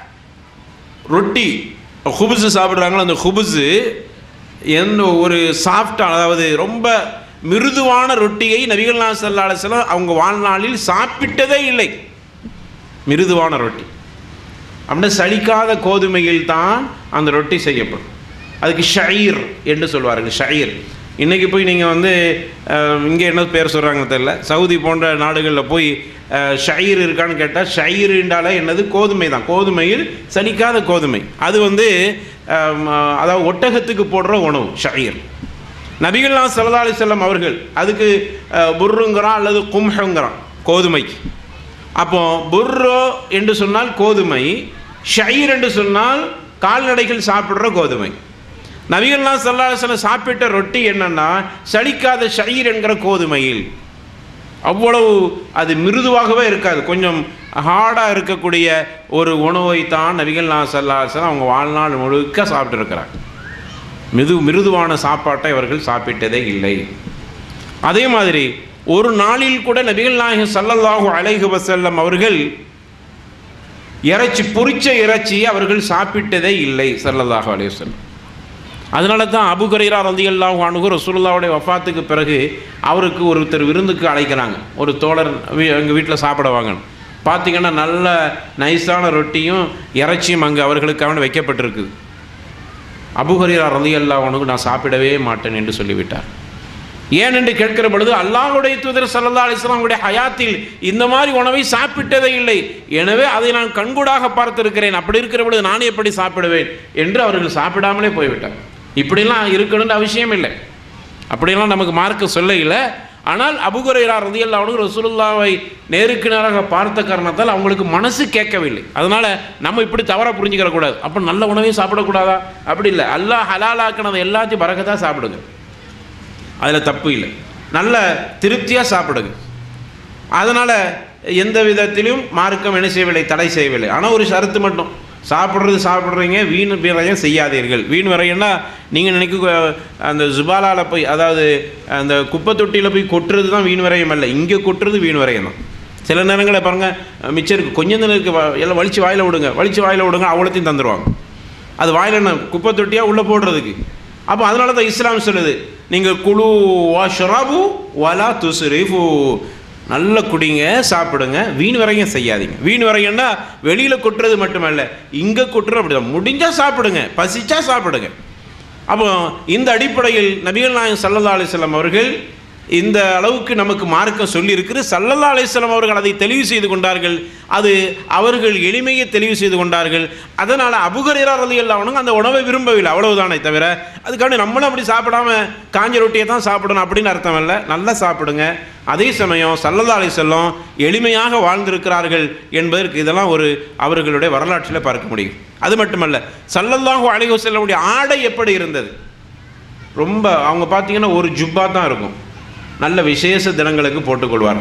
ரொட்டி ஹுபுஸு சாப்பிட்றாங்களோ அந்த ஹுபுஸு எந்த ஒரு சாஃப்டான அதாவது ரொம்ப மிருதுவான ரொட்டியை நபிகள் நாயகம் சல்லா அலிஸ்லாம் அவங்க வாழ்நாளில் சாப்பிட்டதே இல்லை மிருதுவான ரொட்டி அப்படின்னா சலிக்காத கோதுமையில் தான் அந்த ரொட்டி செய்யப்படும் அதுக்கு ஷயீர் என்று சொல்வார்கள் ஷயீர் இன்றைக்கி போய் நீங்கள் வந்து இங்கே என்ன பேர் சொல்கிறாங்கன்னு தெரியல சவுதி போன்ற நாடுகளில் போய் அஹ், ஷயீர் இருக்கான்னு கேட்டால் ஷயீருண்டாலே என்னது கோதுமை தான் கோதுமையில் சலிக்காத கோதுமை அது வந்து அஹ், அதாவது ஒட்டகத்துக்கு போடுற உணவு ஷயீர் நபிகள்னா சல்லா அலி செல்லம் அவர்கள் அதுக்கு அஹ், புர்ருங்கிறான் அல்லது கும்ஹங்கிறான் கோதுமைக்கு அப்போ புர்ரோ என்று சொன்னால் கோதுமை ஷயீர் என்று சொன்னால் கால்நடைகள் சாப்பிடுற கோதுமை நபிகள்லாம் சல்லாஹல சாப்பிட்ட ரொட்டி என்னன்னா சலிக்காத ஷயீர் என்கிற கோதுமையில் அவ்வளவு அது மிருதுவாகவே இருக்காது கொஞ்சம் ஹார்டாக இருக்கக்கூடிய ஒரு உணவை தான் நபிகள் நான் சல்லாஹலம் அவங்க வாழ்நாள் முழுக்க சாப்பிட்டுருக்கிறாங்க மிது மிருதுவான சாப்பாட்டை அவர்கள் சாப்பிட்டதே இல்லை அதே மாதிரி ஒரு நாளில் கூட நபிகள் நாயகம் சல்லல்லாஹு அலைஹி வஸல்லம் அவர்கள் இறைச்சி பொரிச்ச இறைச்சி அவர்கள் சாப்பிட்டதே இல்லை சல்லல்லாஹு அலைஹி வஸல்லம் அதனால தான் அபு கரீரா ரந்தியல்லாஹு அணுகு ரசூலுல்லாவுடைய வஃபாத்துக்கு பிறகு அவருக்கு ஒருத்தர் விருந்துக்கு அழைக்கிறாங்க ஒரு தோழர் எங்கள் வீட்டில் சாப்பிட வாங்கன்னு பார்த்தீங்கன்னா நல்ல நைஸான ரொட்டியும் இறைச்சியும் அங்கே அவர்களுக்காக வைக்கப்பட்டிருக்குது அபுஹரீரா ரலியல்லாஹு அன்ஹு நான் சாப்பிடவே மாட்டேன் என்று சொல்லிவிட்டார் ஏன் என்று கேட்கிற பொழுது அல்லாஹ்வுடைய தூதர் ஸல்லல்லாஹு அலைஹி வஸல்லம் அவருடைய ஹயாத்தில் இந்த மாதிரி உணவை சாப்பிட்டதே இல்லை எனவே அதை நான் கண்கூடாக பார்த்திருக்கிறேன் அப்படி இருக்கிற பொழுது நான் எப்படி சாப்பிடுவேன் என்று அவர்கள் சாப்பிடாமலே போய்விட்டார் இப்படிலாம் இருக்கணும்னு அவசியம் இல்லை அப்படியெல்லாம் நமக்கு மார்க்க சொல்ல இல்லை ஆனால் அபுகுரைரா ரதியல்லா அவனுக்கு ரசூலுல்லாவை நேருக்கு நேராக பார்த்த காரணத்தால் அவங்களுக்கு மனசு கேட்கவில்லை அதனால் நம்ம இப்படி தவறாக புரிஞ்சுக்கிற கூடாது அப்போ நல்ல உணவையும் சாப்பிடக்கூடாதா அப்படி இல்லை அல்லாஹ் ஹலாலாக்கினதை எல்லாத்தையும் பறக்கத்தான் சாப்பிடுங்க அதில் தப்பு இல்லை நல்ல திருப்தியாக சாப்பிடுங்க அதனால் எந்த விதத்திலும் மார்க்கம் என்ன செய்யவில்லை தடை செய்யவில்லை ஆனால் ஒரு ஷரத்து மட்டும் சாப்பிட்றது சாப்பிட்றீங்க வீண் விரயம் செய்யாதீர்கள் வீண் விரயம்னா நீங்கள் நினைக்க அந்த ஜுபாலாவில் போய் அதாவது அந்த குப்பை தொட்டியில் போய் கொட்டுறது தான் வீண் விரயம் அல்ல இங்கே கொட்டுறது வீண் விரயம் தான் சில நேரங்களில் பாருங்கள் மிச்சம் இருக்குது கொஞ்சம் நேரம் இருக்குது வ- எல்லாம் வலிச்சு வாயில் விடுங்க வலிச்சு வாயில் விடுங்க அவ்வளோத்தையும் தந்துடுவாங்க அது வாயில் என்ன குப்பை தொட்டியாக உள்ளே போடுறதுக்கு அப்போ அதனால தான் இஸ்லாம் சொல்லுது நீங்கள் குழு வா ஷராபு வலா துசுரிஃபு நல்ல குடிங்க சாப்பிடுங்க வீண் வரையும் செய்யாதீங்க வீண் வரையம்னா வெளியில் கொட்டுறது மட்டுமல்ல இங்கே கொட்டுறது அப்படிதான் முடிஞ்சால் சாப்பிடுங்க பசிச்சா சாப்பிடுங்க அப்போ இந்த அடிப்படையில் நபிகள் நாயகம் சல்லல்லா அலிஸ்லாம் அவர்கள் இந்த அளவுக்கு நமக்கு மார்க்கம் சொல்லியிருக்கிறது சல்லல்லா அலிஸ்லாம் அவர்கள் அதை தெளிவு செய்து கொண்டார்கள் அது அவர்கள் எளிமையை தெளிவு செய்து கொண்டார்கள் அதனால் அபுகரீரா ரலி அல்லாவனுங்க அந்த உணவை விரும்பவில்லை அவ்வளவுதானே தவிர அதுக்காண்டி நம்மளும் அப்படி சாப்பிடாம காஞ்ச ரொட்டியை தான் சாப்பிடணும் அப்படின்னு அர்த்தம் இல்லை நல்லா சாப்பிடுங்க அதே சமயம் சல்லல்லா அலிசல்லம் எளிமையாக வாழ்ந்திருக்கிறார்கள் என்பதற்கு இதெல்லாம் ஒரு அவர்களுடைய வரலாற்றில் பார்க்க முடியும் அது மட்டுமல்ல சல்லல்லாஹு அலைஹி வஸல்லமுடைய ஆடை எப்படி இருந்தது ரொம்ப அவங்க பார்த்தீங்கன்னா ஒரு ஜுப்பா தான் இருக்கும் நல்ல விசேஷ தினங்களுக்கு போட்டுக்கொள்வார்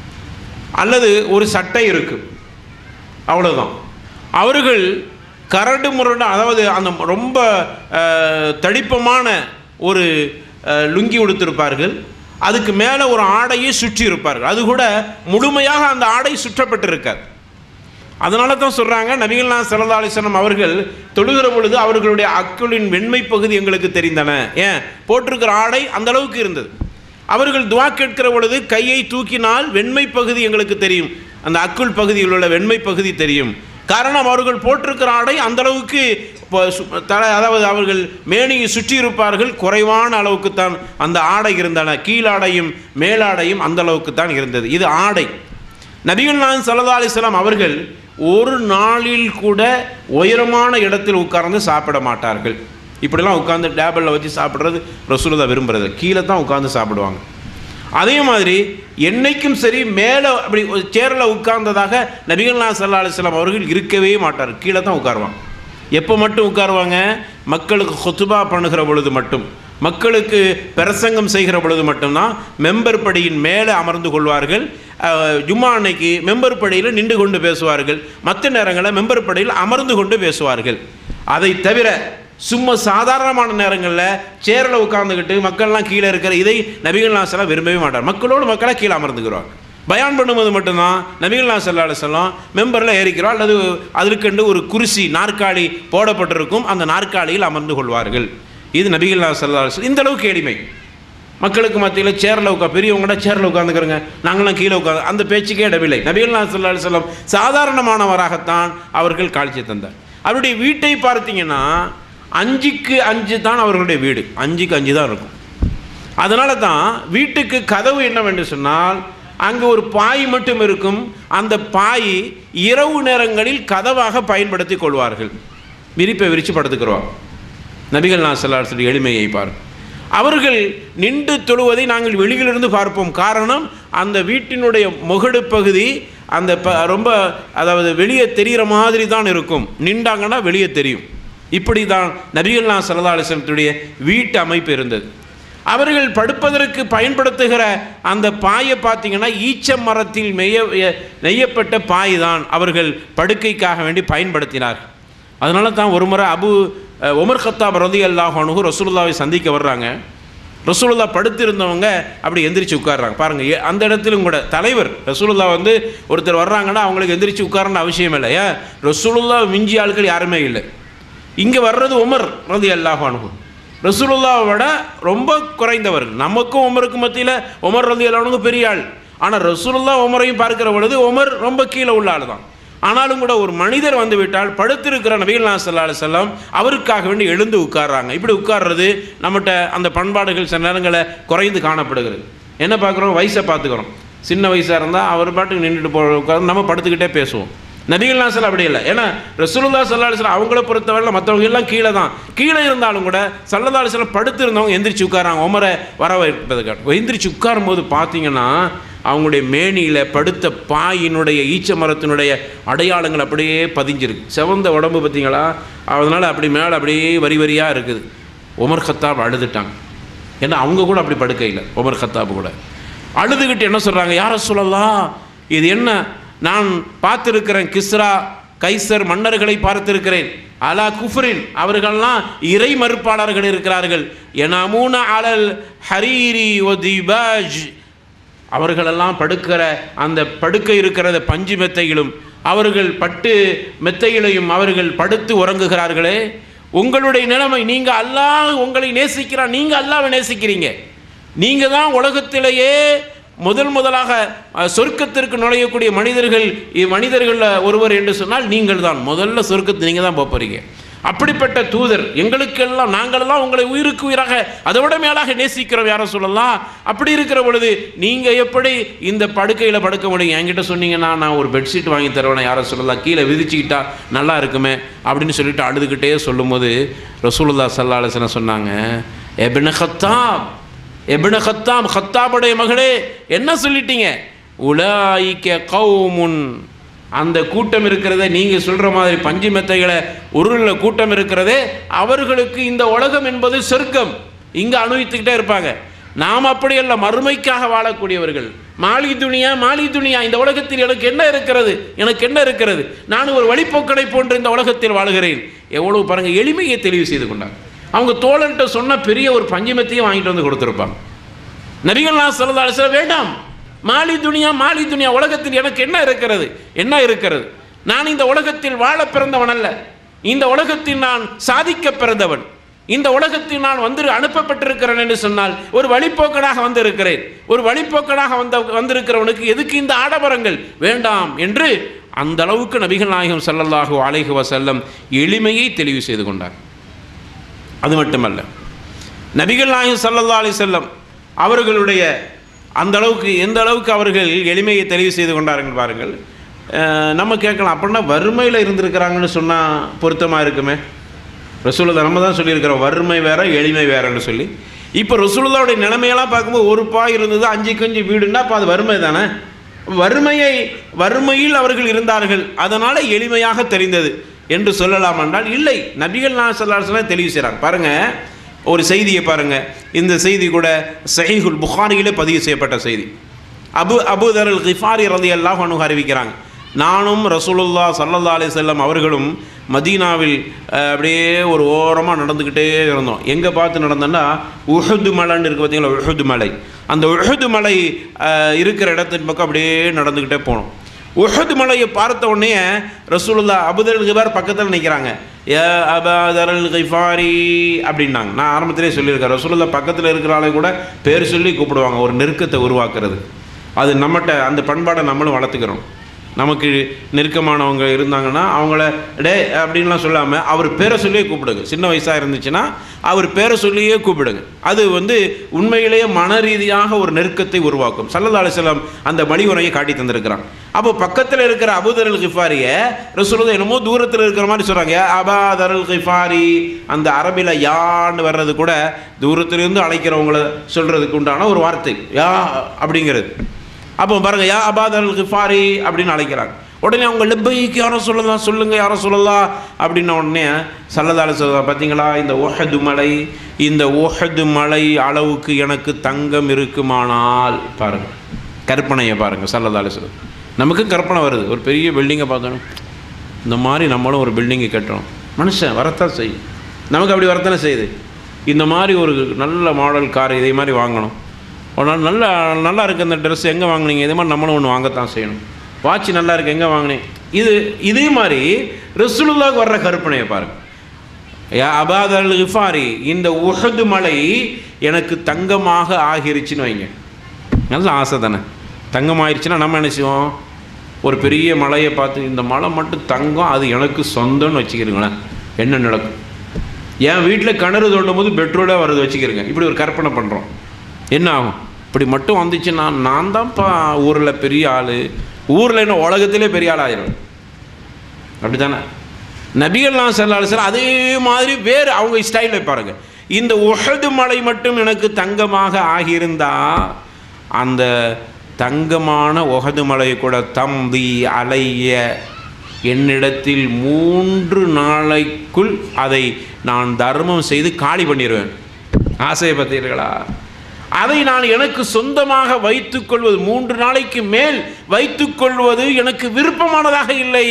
அல்லது ஒரு சட்டை இருக்கு அவ்வளோதான் அவர்கள் கரடு முரடு அதாவது அந்த ரொம்ப அஹ், தடிப்பமான ஒரு அஹ், லுங்கி உடுத்திருப்பார்கள் அதுக்கு மேலே ஒரு ஆடையை சுற்றி இருப்பார்கள் அது கூட முழுமையாக அந்த ஆடை சுற்றப்பட்டிருக்காது அதனால தான் சொல்கிறாங்க நபிகள்னா சல்லா அலிஸ்லாம் அவர்கள் தொழுகிற பொழுது அவர்களுடைய அக்களின் வெண்மை பகுதி எங்களுக்கு தெரிந்தன ஏன் போட்டிருக்கிற ஆடை அந்த அளவுக்கு இருந்தது அவர்கள் துவா கேட்கிற பொழுது கையை தூக்கினால் வெண்மை பகுதி எங்களுக்கு தெரியும் அந்த அக்குள் பகுதியில் உள்ள வெண்மை பகுதி தெரியும் காரணம் அவர்கள் போட்டிருக்கிற ஆடை அந்த அளவுக்கு இப்போ சு- தலை அதாவது அவர்கள் மேனியை சுற்றி இருப்பார்கள் குறைவான அளவுக்கு தான் அந்த ஆடை இருந்தன கீழாடையும் மேலாடையும் அந்த அளவுக்கு தான் இருந்தது இது ஆடை நபிகள் நாயகம் சல்லா அலிஸ்லாம் அவர்கள் ஒரு நாளில் கூட உயரமான இடத்தில் உட்கார்ந்து சாப்பிட மாட்டார்கள் இப்படிலாம் உட்கார்ந்து டேபிளில் வச்சு சாப்பிட்றது ரசூலுதா விரும்புறது கீழே தான் உட்கார்ந்து சாப்பிடுவாங்க அதே மாதிரி என்னைக்கும் சரி மேலே அப்படி ஒரு சேரில் உட்கார்ந்ததாக நபிகள் நாயகம் சல்லா அலிஸ்லாம் அவர்கள் இருக்கவே மாட்டார் கீழே தான் உட்காருவாங்க எப்போ மட்டும் உட்காருவாங்க மக்களுக்கு ஹொத்துபா பண்ணுகிற பொழுது மட்டும் மக்களுக்கு பிரசங்கம் செய்கிற பொழுது மட்டும்தான் மெம்பர் படியின் மேலே அமர்ந்து கொள்வார்கள் அஹ், ஜும்மா அன்னைக்கு மெம்பர் படியில் நின்று கொண்டு பேசுவார்கள் மற்ற நேரங்களில் மெம்பர் படியில் அமர்ந்து கொண்டு பேசுவார்கள் அதை தவிர சும்மா சாதாரணமான நேரங்களில் சேரில் உட்காந்துக்கிட்டு மக்கள்லாம் கீழே இருக்கிற இதை நபிகள் நாசலாம் விரும்பவே மாட்டார் மக்களோடு மக்களாக கீழே அமர்ந்துக்கிறார் பயான் பண்ணும்போது மட்டும்தான் நபிகள் நான் செல்லாட செல்லம் மெம்பரில் ஏறிக்கிறோம் அல்லது அதற்கென்று ஒரு குருசி நாற்காலி போடப்பட்டிருக்கும் அந்த நாற்காலியில் அமர்ந்து கொள்வார்கள் இது நபிகள் நான் செல்லா இந்த அளவுக்கு எளிமை மக்களுக்கு மத்தியில் சேரில் உட்கா பெரியவங்கடா சேரில் உட்காந்துக்கிறங்க நாங்களாம் கீழே உட்காந்து அந்த பேச்சுக்கே இடமில்லை நபிகள் நான் செல்லா செல்லம் சாதாரணமானவராகத்தான் அவர்கள் காட்சி தந்தார் அவருடைய வீட்டை பார்த்தீங்கன்னா அஞ்சுக்கு அஞ்சு தான் அவர்களுடைய வீடு அஞ்சுக்கு அஞ்சு தான் இருக்கும் அதனால தான் வீட்டுக்கு கதவு என்னவென்று சொன்னால் அங்கே ஒரு பாய் மட்டும் இருக்கும் அந்த பாய் இரவு நேரங்களில் கதவாக பயன்படுத்தி கொள்வார்கள் விரிப்பை விரித்து படுத்துக்கிறோம் நபிகள் நாசல்லாசல் எளிமையை பார் அவர்கள் நின்று தொழுவதை நாங்கள் வெளியிலிருந்து பார்ப்போம் காரணம் அந்த வீட்டினுடைய முகடு பகுதி அந்த ப ரொம்ப அதாவது வெளியே தெரிகிற மாதிரி தான் இருக்கும் நின்றாங்கன்னா வெளியே தெரியும் இப்படி தான் நபிகள் நான் சல்லா அலிஸ்லத்துடைய வீட்டு அமைப்பு இருந்தது அவர்கள் படுப்பதற்கு பயன்படுத்துகிற அந்த பாயை பார்த்தீங்கன்னா ஈச்ச மரத்தில் மெய்ய நெய்யப்பட்ட பாய் தான் அவர்கள் படுக்கைக்காக வேண்டி பயன்படுத்தினார் அதனால தான் ஒரு முறை அபு அஹ், உமர் கத்தாப் ரதி அல்லாஹ் அணுகு ரசூலுல்லாவை சந்திக்க வர்றாங்க ரசூலுல்லா படுத்திருந்தவங்க அப்படி எந்திரிச்சு உட்கார்றாங்க பாருங்க ஏ- அந்த இடத்திலும் கூட தலைவர் ரசூலுல்லா வந்து ஒருத்தர் வர்றாங்கன்னா அவங்களுக்கு எந்திரிச்சு உட்காரணும் அவசியம் இல்லை ஏன் ரசூலுல்லா மிஞ்சி ஆட்கள் யாருமே இல்லை இங்கே வர்றது உமர் ரதி அல்லாஹ் அணுகு ரசூலுல்லாவை விட ரொம்ப குறைந்தவர்கள் நமக்கும் உமருக்கும் மத்தியில் உமர் ரதி அல்லாஹ் பெரிய ஆள் ஆனால் ரசூலுல்லா உமரையும் பார்க்கிற பொழுது உமர் ரொம்ப கீழே உள்ள ஆள் தான் ஆனாலும் கூட ஒரு மனிதர் வந்து விட்டால் படுத்திருக்கிற நபிகள் நாயகம் ஸல்லல்லாஹு அலைஹி வஸல்லம் அவருக்காக வேண்டி எழுந்து உட்கார்றாங்க இப்படி உட்கார்றது நம்மகிட்ட அந்த பண்பாடுகள் சில நேரங்களில் குறைந்து காணப்படுகிறது என்ன பார்க்குறோம் வயசை பார்த்துக்கிறோம் சின்ன வயசாக இருந்தால் அவர் பாட்டுக்கு நின்றுட்டு போ உட்கார்ந்து நம்ம படுத்துக்கிட்டே பேசுவோம் நபிகள் நாசல் அப்படி இல்லை ஏன்னா ரசூலுல்லா சல்லா அலிஸ்லாம் அவங்கள பொறுத்தவரை மற்றவங்க எல்லாம் கீழே தான் கீழே இருந்தாலும் கூட சல்லல்லா அலிஸ்லாம் படுத்து இருந்தவங்க எந்திரிச்சு உட்காராங்க உமரை வரவேற்பதுக்காக எந்திரிச்சு உட்காரும் போது பார்த்தீங்கன்னா அவங்களுடைய மேனியில் படுத்த பாயினுடைய ஈச்ச மரத்தினுடைய அடையாளங்கள் அப்படியே பதிஞ்சிருக்கு செவந்த உடம்பு பார்த்தீங்களா அதனால் அப்படி மேலே அப்படியே வரி வரியாக இருக்குது உமர் கத்தாப் அழுதுட்டாங்க ஏன்னா அவங்க கூட அப்படி படுக்கையில் உமர் கத்தாப் கூட அழுதுகிட்டு என்ன சொல்கிறாங்க யார சொல்லலாம் இது என்ன நான் பார்த்திருக்கிறேன் கிஸ்ரா கைசர் மன்னர்களை பார்த்திருக்கிறேன் அலா குஃப்ரின் அவர்கள்லாம் இறை மறுப்பாளர்கள் இருக்கிறார்கள் எனமூன அலல் ஹரீரி ஒ திபாஜ் அவர்களெல்லாம் படுக்கிற அந்த படுக்கை இருக்கிறத பஞ்சு மெத்தையிலும் அவர்கள் பட்டு மெத்தையிலையும் அவர்கள் படுத்து உறங்குகிறார்களே உங்களுடைய நிலைமை நீங்கள் அல்லாஹ் உங்களை நேசிக்கிறான் நீங்கள் அல்லாஹ்வை நேசிக்கிறீங்க நீங்கள் தான் உலகத்திலேயே முதல் முதலாக அஹ், சொர்க்கத்திற்கு நுழையக்கூடிய மனிதர்கள் மனிதர்களில் ஒருவர் என்று சொன்னால் நீங்கள் தான் முதல்ல சொர்க்கத்து நீங்கள் தான் போக போறீங்க அப்படிப்பட்ட தூதர் எங்களுக்கெல்லாம் நாங்களெல்லாம் உங்களை உயிருக்கு உயிராக அதை விட மேலாக நேசிக்கிறோம் யாரை சொல்லலாம் அப்படி இருக்கிற பொழுது நீங்கள் எப்படி இந்த படுக்கையில் படுக்க முடியும் என்கிட்ட சொன்னீங்கன்னா நான் ஒரு பெட்ஷீட் வாங்கி தருவேன் யாரை சொல்லலாம் கீழே விரிச்சுக்கிட்டா நல்லா இருக்குமே அப்படின்னு சொல்லிட்டு அழுதுகிட்டே சொல்லும்போது ரசூலுல்லா சல்லா அலிஸ்லாம் சொன்னாங்க எபின ஹத்தாப் எபின ஹத்தாம் ஹத்தாபுடைய மகளே என்ன சொல்லிட்டீங்க உலாயிக்க கௌமுன் அந்த கூட்டம் இருக்கிறதே நீங்கள் சொல்கிற மாதிரி பஞ்சு மெத்தைகளை உருள கூட்டம் இருக்கிறதே அவர்களுக்கு இந்த உலகம் என்பது சொர்க்கம் இங்கே அனுபவித்துக்கிட்டே இருப்பாங்க நாம் அப்படி அல்ல மறுமைக்காக வாழக்கூடியவர்கள் மாலி துணியா மாலி துணியா இந்த உலகத்தில் எனக்கு என்ன இருக்கிறது எனக்கு என்ன இருக்கிறது நான் ஒரு வழிப்போக்கனை போன்று இந்த உலகத்தில் வாழுகிறேன் எவ்வளவு பாருங்க எளிமையை தெளிவு செய்து கொண்டாங்க அவங்க தோழன்ட்ட சொன்ன பெரிய ஒரு பஞ்சமத்தையும் வாங்கிட்டு வந்து கொடுத்துருப்பாங்க நபிகள் நான் சொல்லதா வேண்டாம் மாலி துனியா மாலி துனியா உலகத்தில் எனக்கு என்ன இருக்கிறது என்ன இருக்கிறது நான் இந்த உலகத்தில் வாழ பிறந்தவன் அல்ல இந்த உலகத்தில் நான் சாதிக்க பிறந்தவன் இந்த உலகத்தில் நான் வந்து அனுப்பப்பட்டிருக்கிறேன் என்று சொன்னால் ஒரு வழிப்போக்கனாக வந்திருக்கிறேன் ஒரு வழிப்போக்கனாக வந்த வந்திருக்கிறவனுக்கு எதுக்கு இந்த ஆடம்பரங்கள் வேண்டாம் என்று அந்த அளவுக்கு நபிகள் நாயகம் ஸல்லல்லாஹு அலைஹி வஸல்லம் எளிமையை தெளிவு செய்து கொண்டார் அது மட்டுமல்ல நபிகள் நாயகம் ஸல்லல்லாஹு அலைஹி வஸல்லம் அவர்களுடைய அந்த அளவுக்கு எந்த அளவுக்கு அவர்கள் எளிமையை தெளிவு செய்து கொண்டார்கள் பாருங்கள் அஹ் நம்ம கேட்கலாம் அப்படின்னா வறுமையில் இருந்திருக்கிறாங்கன்னு சொன்னால் பொருத்தமாக இருக்குமே ரசூலுல்லா நம்ம தான் சொல்லியிருக்கிறோம் வறுமை வேற எளிமை வேறன்னு சொல்லி இப்போ ரசூலுல்லாவுடைய நிலைமையெல்லாம் பார்க்கும்போது ஒரு பாய் இருந்தது அஞ்சு கஞ்சி வீடுன்னா அப்போ அது வறுமை தானே வறுமையை வறுமையில் அவர்கள் இருந்தார்கள் அதனால் எளிமையாக தெரிந்தது என்று சொல்லலாம் என்றால் இல்லை நபிகள் நான் சொல்லாசலாம் தெளிவு செய்கிறாங்க பாருங்கள் ஒரு செய்தியை பாருங்கள் இந்த செய்தி கூட சஹீஹுல் புகாரியிலே பதிவு செய்யப்பட்ட செய்தி அபு அபுதர் அல் கிஃபாரி ரதி அல்லாஹ் அனு அறிவிக்கிறாங்க நானும் ரசூலுல்லா சல்லல்லா அலைஹி வஸல்லம் அவர்களும் மதீனாவில் அஹ், அப்படியே ஒரு ஓரமாக நடந்துக்கிட்டே இருந்தோம் எங்கே பார்த்து நடந்தோன்னா உஹது மலைன்னு இருக்குது பார்த்தீங்களா உஹது மலை அந்த உஹது மலை அஹ், இருக்கிற இடத்தின் பக்கம் அப்படியே நடந்துக்கிட்டே போனோம் உஹது மலையை பார்த்த உடனே ரசூலுல்லா அபுதல் கிபார் பக்கத்தில் நிற்கிறாங்க ஏ அபாதரல் கிஃபாரி அப்படின்னாங்க நான் ஆரம்பத்திலே சொல்லியிருக்கேன் ரசூலுல்லா பக்கத்தில் இருக்கிறாலே கூட பேர் சொல்லி கூப்பிடுவாங்க ஒரு நெருக்கத்தை உருவாக்குறது அது நம்மகிட்ட அந்த பண்பாடை நம்மளும் வளர்த்துக்கிறோம் நமக்கு நெருக்கமானவங்க இருந்தாங்கன்னா அவங்கள டே அப்படின்லாம் சொல்லாமல் அவர் பேரை சொல்லியே கூப்பிடுங்க சின்ன வயசாக இருந்துச்சுன்னா அவர் பேரை சொல்லியே கூப்பிடுங்க அது வந்து உண்மையிலேயே மன ரீதியாக ஒரு நெருக்கத்தை உருவாக்கும் சல்லல்லா அலிஸ்லாம் அந்த வழிமுறையை காட்டி தந்திருக்கிறான் அப்போ பக்கத்தில் இருக்கிற அபுதரல் கிஃபாரியை ரசூலுல்லா என்னமோ தூரத்தில் இருக்கிற மாதிரி சொல்கிறாங்க அபாதரல் கிஃபாரி அந்த அரபில யான்னு வர்றது கூட தூரத்திலிருந்து அழைக்கிறவங்கள சொல்கிறதுக்கு உண்டான ஒரு வார்த்தை யா அப்படிங்கிறது அப்போ பாருங்க யா அபாத் அல் கிஃபாரி அப்படின்னு அழைக்கிறாங்க உடனே அவங்க லெப்பைக்கு யாரோ சொல்லலாம் சொல்லுங்க யாரோ சொல்லலாம் அப்படின்ன உடனே சல்லதால சொல்ல பார்த்தீங்களா இந்த ஓஹது மலை இந்த ஓஹது மலை அளவுக்கு எனக்கு தங்கம் இருக்குமானால் பாருங்க கற்பனையை பாருங்க சல்லதால சொல்ல நமக்கும் கற்பனை வருது ஒரு பெரிய பில்டிங்கை பார்த்தோம் இந்த மாதிரி நம்மளும் ஒரு பில்டிங்கை கட்டணும் மனுஷன் வரத்தான் செய்யும் நமக்கு அப்படி வரத்தானே செய்யுது இந்த மாதிரி ஒரு நல்ல மாடல் கார் இதே மாதிரி வாங்கணும் ஒரு நல்லா நல்லா இருக்கு அந்த ட்ரெஸ் எங்கே வாங்குனீங்க இதே மாதிரி நம்மளும் ஒன்று வாங்கத்தான் செய்யணும் வாட்ச் நல்லா இருக்கு எங்கே வாங்கினேன் இது இதே மாதிரி ரசூலுல்லாஹ்க்கு வர்ற கற்பனையை பாருங்க யா அபாத் அல் கிஃபாரி இந்த உஹது மலை எனக்கு தங்கமாக ஆகிருச்சுன்னு வைங்க நல்ல ஆசை தானே தங்கம் ஆயிடுச்சுன்னா நம்ம என்ன செய்வோம் ஒரு பெரிய மலையை பார்த்து இந்த மலை மட்டும் தங்கம் அது எனக்கு சொந்தம்னு வச்சுக்கிறீங்களேன் என்ன நடக்கும் என் வீட்டில் கிணறு தோண்டும் போது பெட்ரோலே வருது வச்சுக்கிறேங்க இப்படி ஒரு கற்பனை பண்ணுறோம் என்ன ஆகும் இப்படி மட்டும் வந்துச்சுன்னா நான் தான்ப்பா ஊரில் பெரிய ஆள் ஊரில் என்ன உலகத்திலே பெரிய ஆள் ஆயிரும் அப்படி தானே நபிகள்லாம் செல்லாலும் அதே மாதிரி வேறு அவங்க ஸ்டைலில் பாருங்க இந்த உஹது மலை மட்டும் எனக்கு தங்கமாக ஆகியிருந்தா அந்த தங்கமான உஹது மலை கூட தம்பி அலைய என்னிடத்தில் மூன்று நாளைக்குள் அதை நான் தர்மம் செய்து காலி பண்ணிடுவேன் ஆசையை பார்த்தீர்களா அதை நான் எனக்கு சொந்தமாக வைத்துக்கொள்வது மூன்று நாளைக்கு மேல் வைத்துக்கொள்வது எனக்கு விருப்பமானதாக இல்லை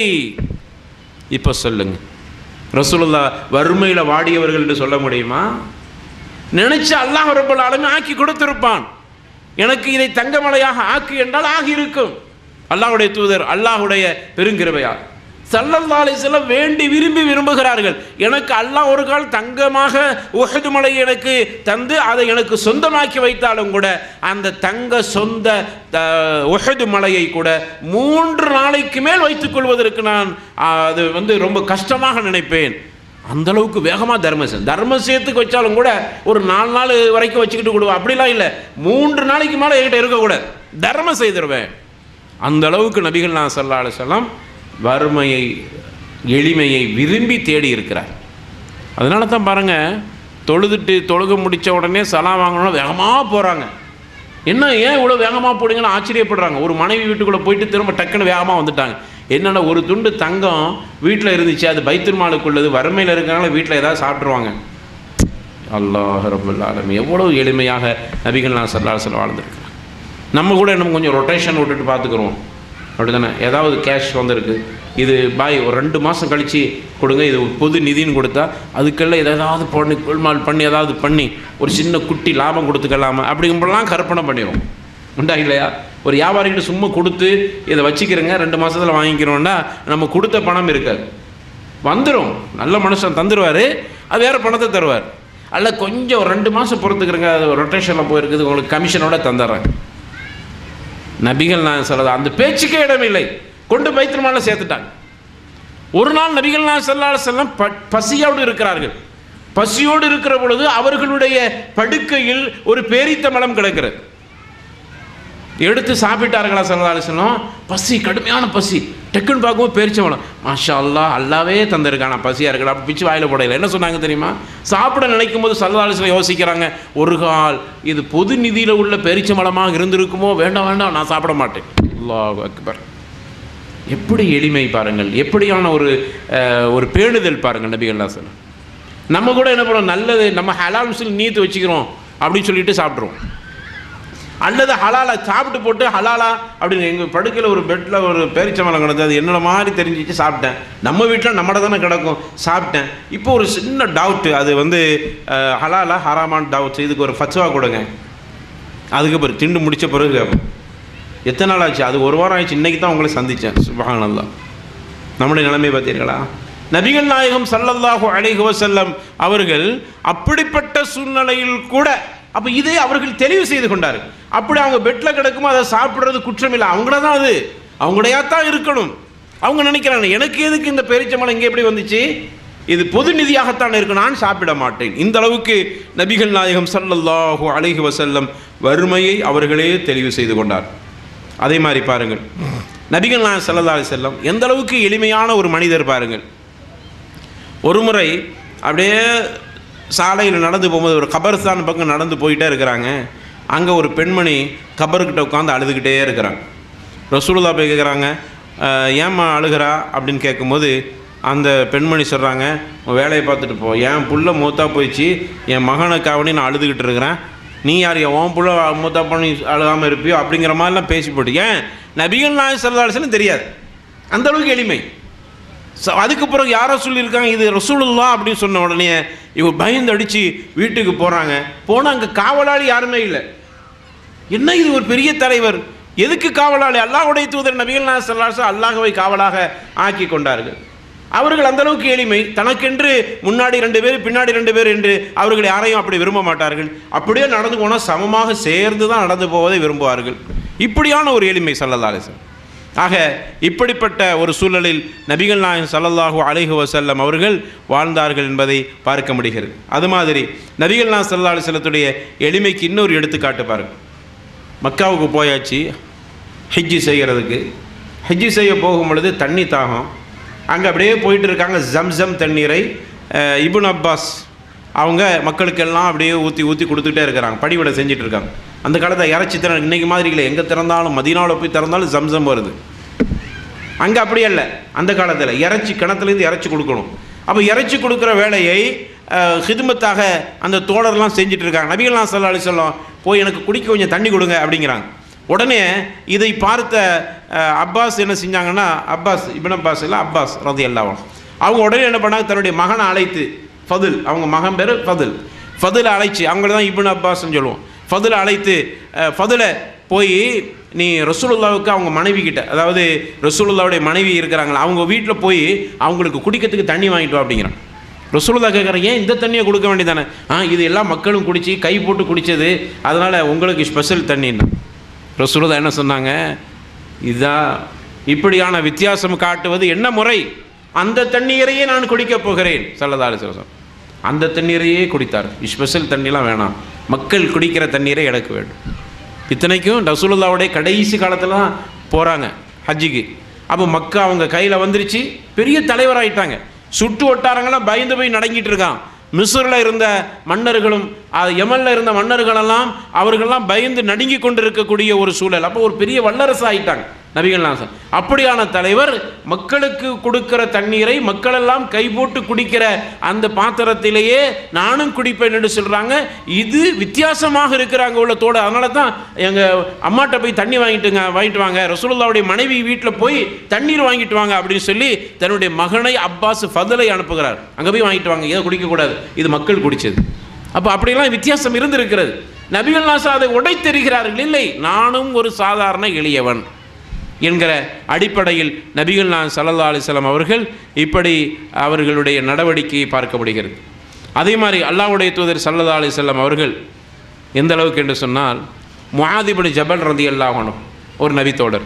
இப்போ சொல்லுங்க ரசூலுல்லா வறுமையில் வாடியவர்கள் என்று சொல்ல முடியுமா நினைச்சு அல்லாஹ் ரப்பல் ஆலமீன் ஆக்கி கொடுத்திருப்பான் எனக்கு இதை தங்கமலையாக ஆக்கு என்றால் ஆகியிருக்கும் அல்லாஹ்வுடைய தூதர் அல்லாஹ்வுடைய பெருங்கிருபையால் சல்லல்லா அலிஸ்லாம் வேண்டி விரும்பி விரும்புகிறார்கள் எனக்கு அல்லாஹ் ஒரு கால் தங்கமாக உஹது மலை எனக்கு தந்து அதை எனக்கு சொந்தமாக்கி வைத்தாலும் கூட அந்த தங்க சொந்த த- உஹது மலையை கூட மூன்று நாளைக்கு மேல் வைத்துக் கொள்வதற்கு நான் ஆ, அது வந்து ரொம்ப கஷ்டமாக நினைப்பேன் அந்த அளவுக்கு வேகமாக தர்மசம் தர்மசயத்துக்கு வச்சாலும் கூட ஒரு நாலு நாள் வரைக்கும் வச்சுக்கிட்டு கொடுவோம் அப்படிலாம் இல்லை மூன்று நாளைக்கு மேலே என்கிட்ட இருக்கக்கூடாது தர்மம் செய்திருவேன் அந்த அளவுக்கு நபிகள் நான் சல்லா அலுவலாம் வறுமையை எளிமையை விரும்பி தேடி இருக்கிறார் அதனால தான் பாருங்கள் தொழுதுட்டு தொழுக முடித்த உடனே சலாம் வாங்கணும்னா வேகமாக போகிறாங்க என்ன ஏன் இவ்வளோ வேகமாக போடுங்கன்னு ஆச்சரியப்படுறாங்க ஒரு மனைவி வீட்டுக்குள்ளே போயிட்டு திரும்ப டக்குன்னு வேகமாக வந்துட்டாங்க என்னென்ன ஒரு துண்டு தங்கம் வீட்டில் இருந்துச்சு அது பைத்துல் மாலுக்குள்ளது வறுமையில் இருக்கிறனால வீட்டில் ஏதாவது சாப்பிட்ருவாங்க அல்லாஹ் ரபுல் ஆலம் எவ்வளோ எளிமையாக நபிகள் நான் சல்லா சொல்ல வாழ்ந்துருக்கிறேன் நம்ம கூட நம்ம கொஞ்சம் ரொட்டேஷன் விட்டுட்டு பார்த்துக்குறோம் அப்படி தானே ஏதாவது கேஷ் வந்திருக்கு இது பாய் ஒரு ரெண்டு மாதம் கழித்து கொடுங்க இது பொது நிதின்னு கொடுத்தா அதுக்கெல்லாம் ஏதாவது பண்ணி கொள்மால் பண்ணி ஏதாவது பண்ணி ஒரு சின்ன குட்டி லாபம் கொடுத்துக்கலாமா அப்படிங்கும்போதெல்லாம் கற்பனை பண்ணிடுவோம் உண்டா இல்லையா ஒரு வியாபாரிகிட்ட சும்மா கொடுத்து இதை வச்சுக்கிறேங்க ரெண்டு மாசத்துல வாங்கிக்கிறோம்னா நம்ம கொடுத்த பணம் இருக்காது வந்துடும் நல்ல மனுஷன் தந்துடுவார் அது வேறு பணத்தை தருவார் அல்ல கொஞ்சம் ஒரு ரெண்டு மாதம் பொறுத்துக்கிறேங்க அது ரொட்டேஷனில் போயிருக்குது உங்களுக்கு கமிஷனோட தந்துடுறேன் நபிகள் நான் சொல்றது அந்த பேச்சுக்கே இடமில்லை கொண்டு பைத்திரமான சேர்த்துட்டாங்க ஒரு நாள் நபிகள் நான் செல்லா செல்லம் பசியோடு இருக்கிறார்கள் பசியோடு இருக்கிற பொழுது அவர்களுடைய படுக்கையில் ஒரு பேரித்த மலம் கிடக்கிறது எடுத்து சாப்பிட்டார்களா சல்லா அலிஸ்லாம் பசி கடுமையான பசி டக்குன்னு பார்க்கும்போது பேரிச்சம்பழம் மாஷா அல்லா அல்லாவே தந்திருக்கானா பசியாக இருக்கடா அப்படி பிச்சு வாயில் போடையில என்ன சொன்னாங்க தெரியுமா சாப்பிட நினைக்கும் போது சல்லா அலிஸ்லாம் யோசிக்கிறாங்க ஒரு கால் இது பொது நிதியில் உள்ள பேரிச்சம்பழமாக இருந்திருக்குமோ வேண்டாம் வேண்டாம் நான் சாப்பிட மாட்டேன் அல்லாஹ் அக்பர் எப்படி எளிமை பாருங்கள் எப்படியான ஒரு அஹ், ஒரு பேணுதல் பாருங்கள் நபிகள்லாம் சொல்ல நம்ம கூட என்ன பண்ணுவோம் நல்லது நம்ம ஹலால் சொல்லி நீத்து வச்சுக்கிறோம் அப்படின்னு சொல்லிட்டு சாப்பிட்ருவோம் அல்லது ஹலாலா சாப்பிட்டு போட்டு ஹலாலா அப்படின்னு எங்கள் படுக்கையில் ஒரு பெட்டில் ஒரு பேரிச்சம்பழம் கிடந்தது அது என்னோட மாதிரி தெரிஞ்சிச்சு சாப்பிட்டேன் நம்ம வீட்டில் நம்மட தானே கிடக்கும் சாப்பிட்டேன் இப்போ ஒரு சின்ன டவுட்டு அது வந்து அஹ், ஹலாலா ஹராமான் டவுட்ஸ் இதுக்கு ஒரு ஃபத்வா கொடுங்க அதுக்கு பிறகு திண்டு முடிச்ச பிறகு கேட்போம் எத்தனை நாள் ஆச்சு அது ஒரு வாரம் ஆயிடுச்சு இன்னைக்கு தான் உங்களை சந்தித்தேன் சுபஹானல்லா நம்முடைய நிலைமை பார்த்தீர்களா நபிகள் நாயகம் ஸல்லல்லாஹு அலைஹி வஸல்லம் அவர்கள் அப்படிப்பட்ட சூழ்நிலையில் கூட அப்போ இதை அவர்கள் தெளிவு செய்து கொண்டார்கள் அப்படி அவங்க பெட்டில் கிடக்குமோ அதை சாப்பிட்றது குற்றம் இல்லை அவங்கள தான் அது அவங்களையா தான் இருக்கணும் அவங்க நினைக்கிறாங்க எனக்கு எதுக்கு இந்த பேரிச்சம்பழம் இங்கே எப்படி வந்துச்சு இது பொது நிதியாகத்தான் இருக்கு நான் சாப்பிட மாட்டேன் இந்த அளவுக்கு நபிகள் நாயகம் ஸல்லல்லாஹு அலைஹி வஸல்லம் வறுமையை அவர்களே தெளிவு செய்து கொண்டார் அதே மாதிரி பாருங்கள் நபிகள் நாயகம் ஸல்லல்லாஹு அலைஹி வஸல்லம் எந்த அளவுக்கு எளிமையான ஒரு மனிதர் பாருங்கள் ஒரு முறை அப்படியே சாலையில் நடந்து போகும்போது ஒரு கபர்ஸ்தான் பக்கம் நடந்து போயிட்டே இருக்கிறாங்க அங்கே ஒரு பெண்மணி கபர்கிட்ட உட்காந்து அழுதுகிட்டே இருக்கிறாங்க ரசூலுல்லா போய் கேட்குறாங்க ஏம்மா அழுகிறா அப்படின்னு கேட்கும்போது அந்த பெண்மணி சொல்கிறாங்க உன் வேலையை பார்த்துட்டு போ என் புள்ள மூத்தா போயிடுச்சு என் மகனுக்காவணி நான் அழுதுகிட்டு இருக்கிறேன் நீ யார் என் உன் புள்ள மூத்தா பண்ணி அழுகாமல் இருப்பியோ அப்படிங்கிற மாதிரிலாம் பேசி போட்டு ஏன் நபிகள் நாயகம் சல்லாசன்னு தெரியாது அந்த அளவுக்கு எளிமை ஸோ அதுக்கு பிறகு யாரோ சொல்லியிருக்காங்க இது ரசூலுல்லா அப்படின்னு சொன்ன உடனே இவங்க பயந்து அடித்து வீட்டுக்கு போகிறாங்க போனால் அங்கே காவலாளி யாருமே இல்லை என்ன இது ஒரு பெரிய தலைவர் எதுக்கு காவலாளி அல்லாஹ்வுடைய தூதர் நபிகள் நாயகம் ஸல்லல்லாஹு அலைஹி வஸல்லம் அல்லாஹ்வை காவலாக ஆக்கி கொண்டார்கள் அவர்கள் அந்த அளவுக்கு எளிமை தனக்கென்று முன்னாடி ரெண்டு பேர் பின்னாடி ரெண்டு பேர் என்று அவர்கள் யாரையும் அப்படி விரும்ப மாட்டார்கள் அப்படியே நடந்து போனால் சமமாக சேர்ந்து தான் நடந்து போவதை விரும்புவார்கள் இப்படியான ஒரு எளிமை ஸல்லல்லாஹு அலைஹி வஸல்லம் ஆக இப்படிப்பட்ட ஒரு சூழலில் நபிகள் நாயகம் ஸல்லல்லாஹு அலைஹி வஸல்லம் அவர்கள் வாழ்ந்தார்கள் என்பதை பார்க்க முடிகிறது அது மாதிரி நபிகள் நாயகம் ஸல்லல்லாஹு அலைஹி வஸல்லத்துடைய எளிமைக்கு இன்னொரு எடுத்துக்காட்டு பாருங்க மக்காவுக்கு போயாச்சு ஹிஜ்ஜி செய்கிறதுக்கு ஹிஜ்ஜி செய்ய போகும் பொழுது தண்ணி தாகம் அங்கே அப்படியே போயிட்டு இருக்காங்க ஜம்சம் தண்ணீரை அஹ், இப்னு அப்பாஸ் அவங்க மக்களுக்கெல்லாம் அப்படியே ஊற்றி ஊற்றி கொடுத்துட்டே இருக்கிறாங்க படிவிட செஞ்சுட்டு இருக்காங்க அந்த காலத்தில் இறைச்சி திற இன்னைக்கு மாதிரி இல்லை எங்கே திறந்தாலும் மதீனாவில் போய் திறந்தாலும் ஜம்சம் வருது அங்கே அப்படி அல்ல அந்த காலத்தில் இறைச்சி கிணத்துலேருந்து இறைச்சி கொடுக்கணும் அப்போ இறைச்சி கொடுக்குற வேலையை அஹ், ஹிதுமத்தாக அந்த தோழர்லாம் செஞ்சுட்டு இருக்காங்க நபிகள்லாம் சல்லா அலி சொல்லம் போய் எனக்கு குடிக்க கொஞ்சம் தண்ணி கொடுங்க அப்படிங்கிறாங்க உடனே இதை பார்த்த அஹ், அப்பாஸ் என்ன செஞ்சாங்கன்னா அப்பாஸ் இப்னு அப்பாஸ் இல்லை அப்பாஸ் ரதி அல்லாவும் அவங்க உடனே என்ன பண்ணாங்க தன்னுடைய மகனை அழைத்து ஃபதுல் அவங்க மகன் பேர் ஃபதுல் ஃபதுலை அழைச்சி அவங்கள தான் இப்னு அப்பாஸ்ன்னு சொல்லுவோம் ஃபதுலை அழைத்து அஹ், ஃபதுலை போய் நீ ரசூலுல்லாவுக்கு அவங்க மனைவி கிட்ட அதாவது ரசூலுல்லாவுடைய மனைவி இருக்கிறாங்களா அவங்க வீட்டில் போய் அவங்களுக்கு குடிக்கிறதுக்கு தண்ணி வாங்கிட்டு வா அப்படிங்கிறான் ரசூலுல்லா கேட்குறேன் ஏன் இந்த தண்ணியை கொடுக்க வேண்டியதானே ஆ இது எல்லா மக்களும் குடிச்சு கை போட்டு குடித்தது அதனால் உங்களுக்கு ஸ்பெஷல் தண்ணின்னா ரசூலுல்லா என்ன சொன்னாங்க இதுதான் இப்படியான வித்தியாசம் காட்டுவது என்ன முறை அந்த தண்ணீரையே நான் குடிக்கப் போகிறேன் சல்லதாரி சிவசம் அந்த தண்ணீரையே குடித்தார் ஸ்பெஷல் தண்ணிலாம் வேணாம் மக்கள் குடிக்கிற தண்ணீரை எனக்கு வேண்டும் இத்தனைக்கும் ரசூலுல்லாவுடைய கடைசி காலத்தில் தான் போகிறாங்க ஹஜ்ஜிக்கு அப்போ மக்கா அவங்க கையில் வந்துருச்சு பெரிய தலைவராயிட்டாங்க சுட்டு வட்டாரங்களாம் பயந்து போய் நடங்கிட்டு இருக்கான் மிஸ்ரில் இருந்த மன்னர்களும் அது யமனில் இருந்த மன்னர்களெல்லாம் அவர்கள்லாம் பயந்து நடுங்கி கொண்டு இருக்கக்கூடிய ஒரு சூழல் அப்போ ஒரு பெரிய வல்லரசு ஆயிட்டாங்க நபிகள் நாசன் அப்படியான தலைவர் மக்களுக்கு கொடுக்கிற தண்ணீரை மக்களெல்லாம் கை போட்டு குடிக்கிற அந்த பாத்திரத்திலேயே நானும் குடிப்பேன் என்று சொல்கிறாங்க இது வித்தியாசமாக இருக்கிறாங்க உள்ள தோடு அதனால தான் எங்கள் அம்மாட்ட போய் தண்ணி வாங்கிட்டுங்க வாங்கிட்டு வாங்க ரசூலுல்லாவுடைய மனைவி வீட்டில் போய் தண்ணீர் வாங்கிட்டு வாங்க அப்படின்னு சொல்லி தன்னுடைய மகனை அப்பாஸ் ஃபதலை அனுப்புகிறார் அங்கே போய் வாங்கிட்டு வாங்க ஏதோ குடிக்கக்கூடாது இது மக்கள் குடிச்சது அப்போ அப்படிலாம் வித்தியாசம் இருந்திருக்கிறது நபிகள் நாசா அதை உடைத்தெறிகிறார்கள் இல்லை நானும் ஒரு சாதாரண எளியவன் என்கிற அடிப்படையில் நபிகள் நான் சல்லா அலிஸ்லாம் அவர்கள் இப்படி அவர்களுடைய நடவடிக்கையை பார்க்கப்படுகிறது அதே மாதிரி அல்லாஹ்வுடைய தூதர் சல்லா அலிஸ்லாம் அவர்கள் எந்த அளவுக்கு என்று சொன்னால் முஹாதிபடி ஜபல் ரதி அல்லாஹனும் ஒரு நபித்தோடர்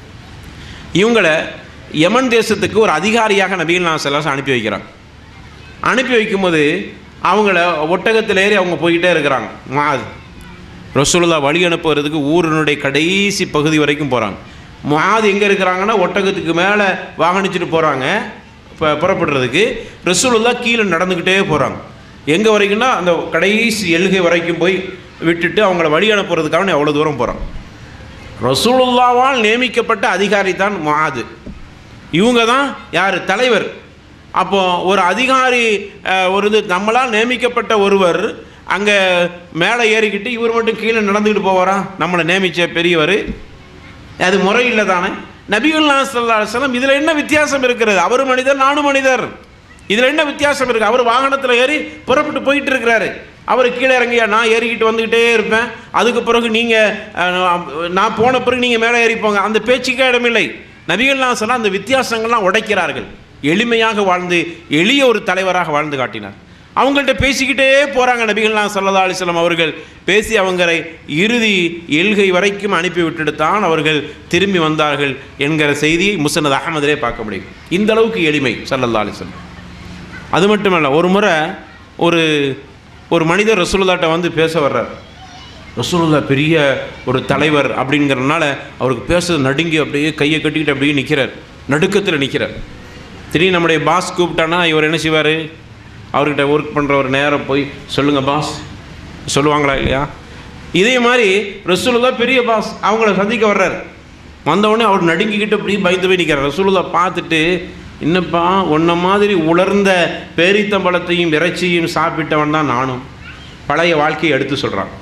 இவங்களை யமன் தேசத்துக்கு ஒரு அதிகாரியாக நபிகள் நான் செல்லாசம் அனுப்பி வைக்கிறாங்க அனுப்பி வைக்கும்போது அவங்கள ஒட்டகத்தில் ஏறி அவங்க போய்கிட்டே இருக்கிறாங்க மாது ரசூலுல்லா வழி அனுப்புறதுக்கு ஊரினுடைய கடைசி பகுதி வரைக்கும் போகிறாங்க முஆது எங்கே இருக்கிறாங்கன்னா ஒட்டகத்துக்கு மேலே வாகனிச்சுட்டு போகிறாங்க இப்போ புறப்படுறதுக்கு ரசூலுல்லா கீழே நடந்துக்கிட்டே போகிறாங்க எங்கே வரைக்கும்னா அந்த கடைசி எல்கை வரைக்கும் போய் விட்டுட்டு அவங்கள வழி அனுப்புறதுக்காக அவ்வளோ தூரம் போகிறாங்க ரசூலுல்லாவால் நியமிக்கப்பட்ட அதிகாரி தான் முஆது இவங்க தான் யார் தலைவர் அப்போ ஒரு அதிகாரி அஹ், ஒரு இது நம்மளால் நியமிக்கப்பட்ட ஒருவர் அங்கே மேலே ஏறிக்கிட்டு இவர் மட்டும் கீழே நடந்துக்கிட்டு போவாரா நம்மளை நியமித்த பெரியவர் அது முறை இல்லை தானே நபிகள் நாசல்லாம் இதில் என்ன வித்தியாசம் இருக்கிறது அவர் மனிதர் நானும் மனிதர் இதில் என்ன வித்தியாசம் இருக்குது அவர் வாகனத்தில் ஏறி புறப்பட்டு போயிட்டு இருக்கிறாரு அவர் கீழே இறங்கியா நான் ஏறிக்கிட்டு வந்துக்கிட்டே இருப்பேன் அதுக்கு பிறகு நீங்கள் நான் போன பிறகு நீங்கள் மேலே ஏறி போங்க அந்த பேச்சுக்கே இடமில்லை நபிகள் நாசல்லாம் அந்த வித்தியாசங்கள்லாம் உடைக்கிறார்கள் எளிமையாக வாழ்ந்து எளிய ஒரு தலைவராக வாழ்ந்து காட்டினார் அவங்கள்ட்ட பேசிக்கிட்டே போகிறாங்க நபிகள்லாம் சல்லா அலிஸ்லாம் அவர்கள் பேசி அவங்களை இறுதி எல்கை வரைக்கும் அனுப்பி விட்டுட்டு தான் அவர்கள் திரும்பி வந்தார்கள் என்கிற செய்தியை முசனத் அகமதிலே பார்க்க முடியும் இந்த அளவுக்கு எளிமை சல்லல்லா அலிஸ்லாம் அது மட்டுமல்ல ஒரு முறை ஒரு ஒரு மனிதர் ரசூலுல்லாட்ட வந்து பேச வர்றார் ரசூலுல்லா பெரிய ஒரு தலைவர் அப்படிங்கிறனால அவருக்கு பேசுறது நடுங்கி அப்படியே கையை கட்டிக்கிட்டு அப்படியே நிற்கிறார் நடுக்கத்தில் நிற்கிறார் திடீர்னு நம்முடைய பாஸ் கூப்பிட்டானா இவர் என்ன செய்வார் அவர்கிட்ட ஒர்க் பண்ணுற ஒரு நேரம் போய் சொல்லுங்கள் பாஸ் சொல்லுவாங்களா இல்லையா இதே மாதிரி ரசூலுல்லா பெரிய பாஸ் அவங்கள சந்திக்க வர்றார் வந்தவுடனே அவர் நடுங்கிக்கிட்டு அப்படியே பயந்து போய் நிற்கிறார் ரசூலுல்லா பார்த்துட்டு என்னப்பா உன்ன மாதிரி உலர்ந்த பேரித்தம்பழத்தையும் இறைச்சியும் சாப்பிட்டவன் தான் நானும் பழைய வாழ்க்கையை எடுத்து சொல்கிறான்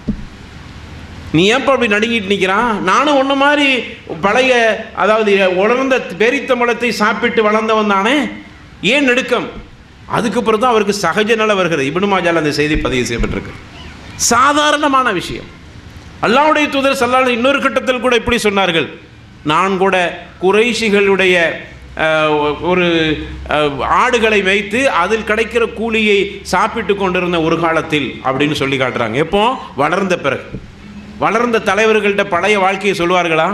நீ ஏன்ப்பா அப்படி நடுங்கிட்டு நிற்கிறான் நானும் ஒன்று மாதிரி பழைய அதாவது உலர்ந்த பேரித்தம்பழத்தை சாப்பிட்டு வளர்ந்தவன் தானே ஏன் நடுக்கம் அதுக்கப்புறம் தான் அவருக்கு சகஜ நிலை வருகிறது இப்னு மாஜால் அந்த செய்தி பதிவு செய்யப்பட்டிருக்கு சாதாரணமான விஷயம் அல்லாஹ்வுடைய தூதர் சல்லாஹ் இன்னொரு கட்டத்தில் கூட இப்படி சொன்னார்கள் நான் கூட குறைஷிகளுடைய அஹ், ஒரு அஹ், ஆடுகளை வைத்து அதில் கிடைக்கிற கூலியை சாப்பிட்டு கொண்டிருந்த ஒரு காலத்தில் அப்படின்னு சொல்லி காட்டுறாங்க எப்போ வளர்ந்த பிறகு வளர்ந்த தலைவர்கள்ட்ட பழைய வாழ்க்கையை சொல்வார்களா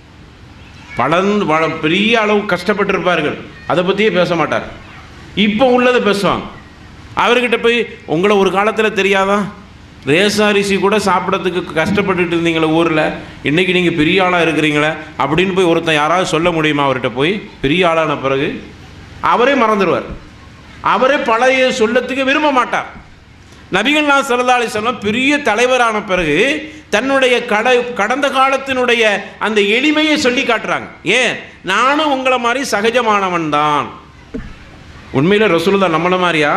பலன் வள பெரிய அளவு கஷ்டப்பட்டிருப்பார்கள் அதை பற்றியே பேச மாட்டார் இப்போ உள்ளதை பேசுவாங்க அவர்கிட்ட போய் உங்களை ஒரு காலத்தில் தெரியாதா ரேசாரிசி கூட சாப்பிட்றதுக்கு கஷ்டப்பட்டுட்டு இருந்தீங்களே ஊரில் இன்றைக்கி நீங்கள் பெரிய ஆளாக இருக்கிறீங்களே அப்படின்னு போய் ஒருத்தன் யாராவது சொல்ல முடியுமா அவர்கிட்ட போய் பெரிய ஆளான பிறகு அவரே மறந்துடுவார் அவரே பழைய சொல்லத்துக்கு விரும்ப மாட்டார் நபிகள்னா சல்லா அலிஸ்லாம் பெரிய தலைவரான பிறகு தன்னுடைய கட கடந்த காலத்தினுடைய அந்த எளிமையை சொல்லி காட்டுறாங்க ஏன் நானும் உங்களை மாதிரி சகஜமானவன் தான் உண்மையில் ரசூலுல்லா நம்மள மாதிரியா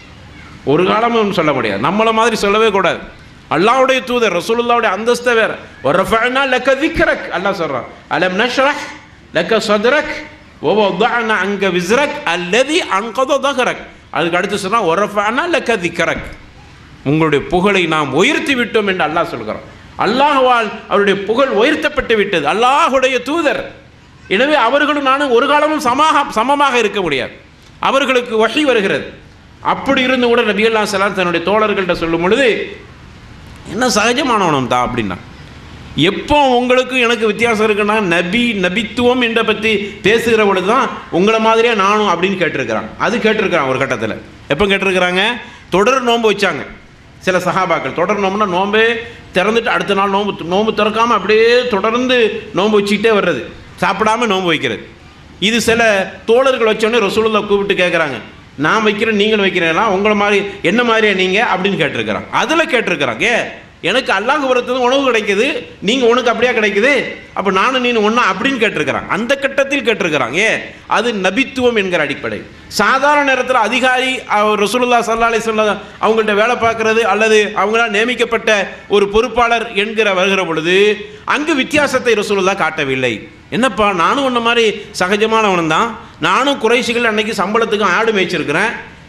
ஒரு காலமும் சொல்ல முடியாது நம்மள மாதிரி சொல்லவே கூடாது அல்லாஹ்வுடைய தூதர் ரசூலுல்லாவுடைய அந்தஸ்தை வேற ஒரு ரஃபஅனா லக்க திக்ரக் அல்லாஹ் சொல்றான் அலம் நஷ்ரஹ் லக்க சத்ரக் ஓ வதஅனா அங்க விஸ்ரக் அல்லதி அன்கத தஹரக் அதுக்கு அடுத்து சொன்னா ஒரு ரஃபஅனா லக்க திக்ரக் உங்களுடைய புகழை நாம் உயர்த்தி விட்டோம் என்று அல்லாஹ் சொல்கிறான் அல்லாஹ்வால் அவருடைய புகழ் உயர்த்தப்பட்டு விட்டது அல்லாஹ்வுடைய தூதர் எனவே அவர்களும் நானும் ஒரு காலமும் சமாக சமமாக இருக்க முடியாது அவர்களுக்கு வகை வருகிறது அப்படி இருந்து கூட நபியல்லா சலாம் தன்னுடைய தோழர்கள்ட்ட சொல்லும் பொழுது என்ன சகஜமானவனம் தான் அப்படின்னா எப்போ உங்களுக்கு எனக்கு வித்தியாசம் இருக்குன்னா நபி நபித்துவம் என்ற பற்றி பேசுகிற பொழுது தான் உங்களை மாதிரியே நானும் அப்படின்னு கேட்டிருக்கிறான் அது கேட்டிருக்கிறான் ஒரு கட்டத்தில் எப்போ கேட்டிருக்கிறாங்க தொடர் நோன்பு வச்சாங்க சில சகாபாக்கள் தொடர் நோம்புனா நோம்பே திறந்துட்டு அடுத்த நாள் நோம்பு நோம்பு திறக்காமல் அப்படியே தொடர்ந்து நோன்பு வச்சுக்கிட்டே வர்றது சாப்பிடாம நோன்பு வைக்கிறது இது சில தோழர்கள் வச்சோடனே ரசூலுல்லா கூப்பிட்டு கேட்குறாங்க நான் வைக்கிறேன் நீங்களும் வைக்கிறீங்களா உங்களை மாதிரி என்ன மாதிரியா நீங்கள் அப்படின்னு கேட்டிருக்கிறாங்க அதில் கேட்டிருக்கிறாங்க ஏன் எனக்கு அல்லாஹ் வரத்து உணவு கிடைக்குது நீங்கள் உனக்கு அப்படியே கிடைக்குது அப்போ நானும் நீ ஒன்றா அப்படின்னு கேட்டிருக்கிறாங்க அந்த கட்டத்தில் கேட்டிருக்கிறாங்க ஏன் அது நபித்துவம் என்கிற அடிப்படை சாதாரண நேரத்தில் அதிகாரி அவர் ரசூலுல்லா சல்லா அலி சொல்ல அவங்கள்ட்ட வேலை பார்க்கறது அல்லது அவங்களால் நியமிக்கப்பட்ட ஒரு பொறுப்பாளர் என்கிற வருகிற பொழுது அங்கு வித்தியாசத்தை ரசூலுல்லா காட்டவில்லை என்னப்பா நானும் உன்ன மாதிரி சகஜமானவன் தான் நானும் குறைசிகள் அன்னைக்கு சம்பளத்துக்கு ஆடு மேய்ச்சிருக்கிறேன்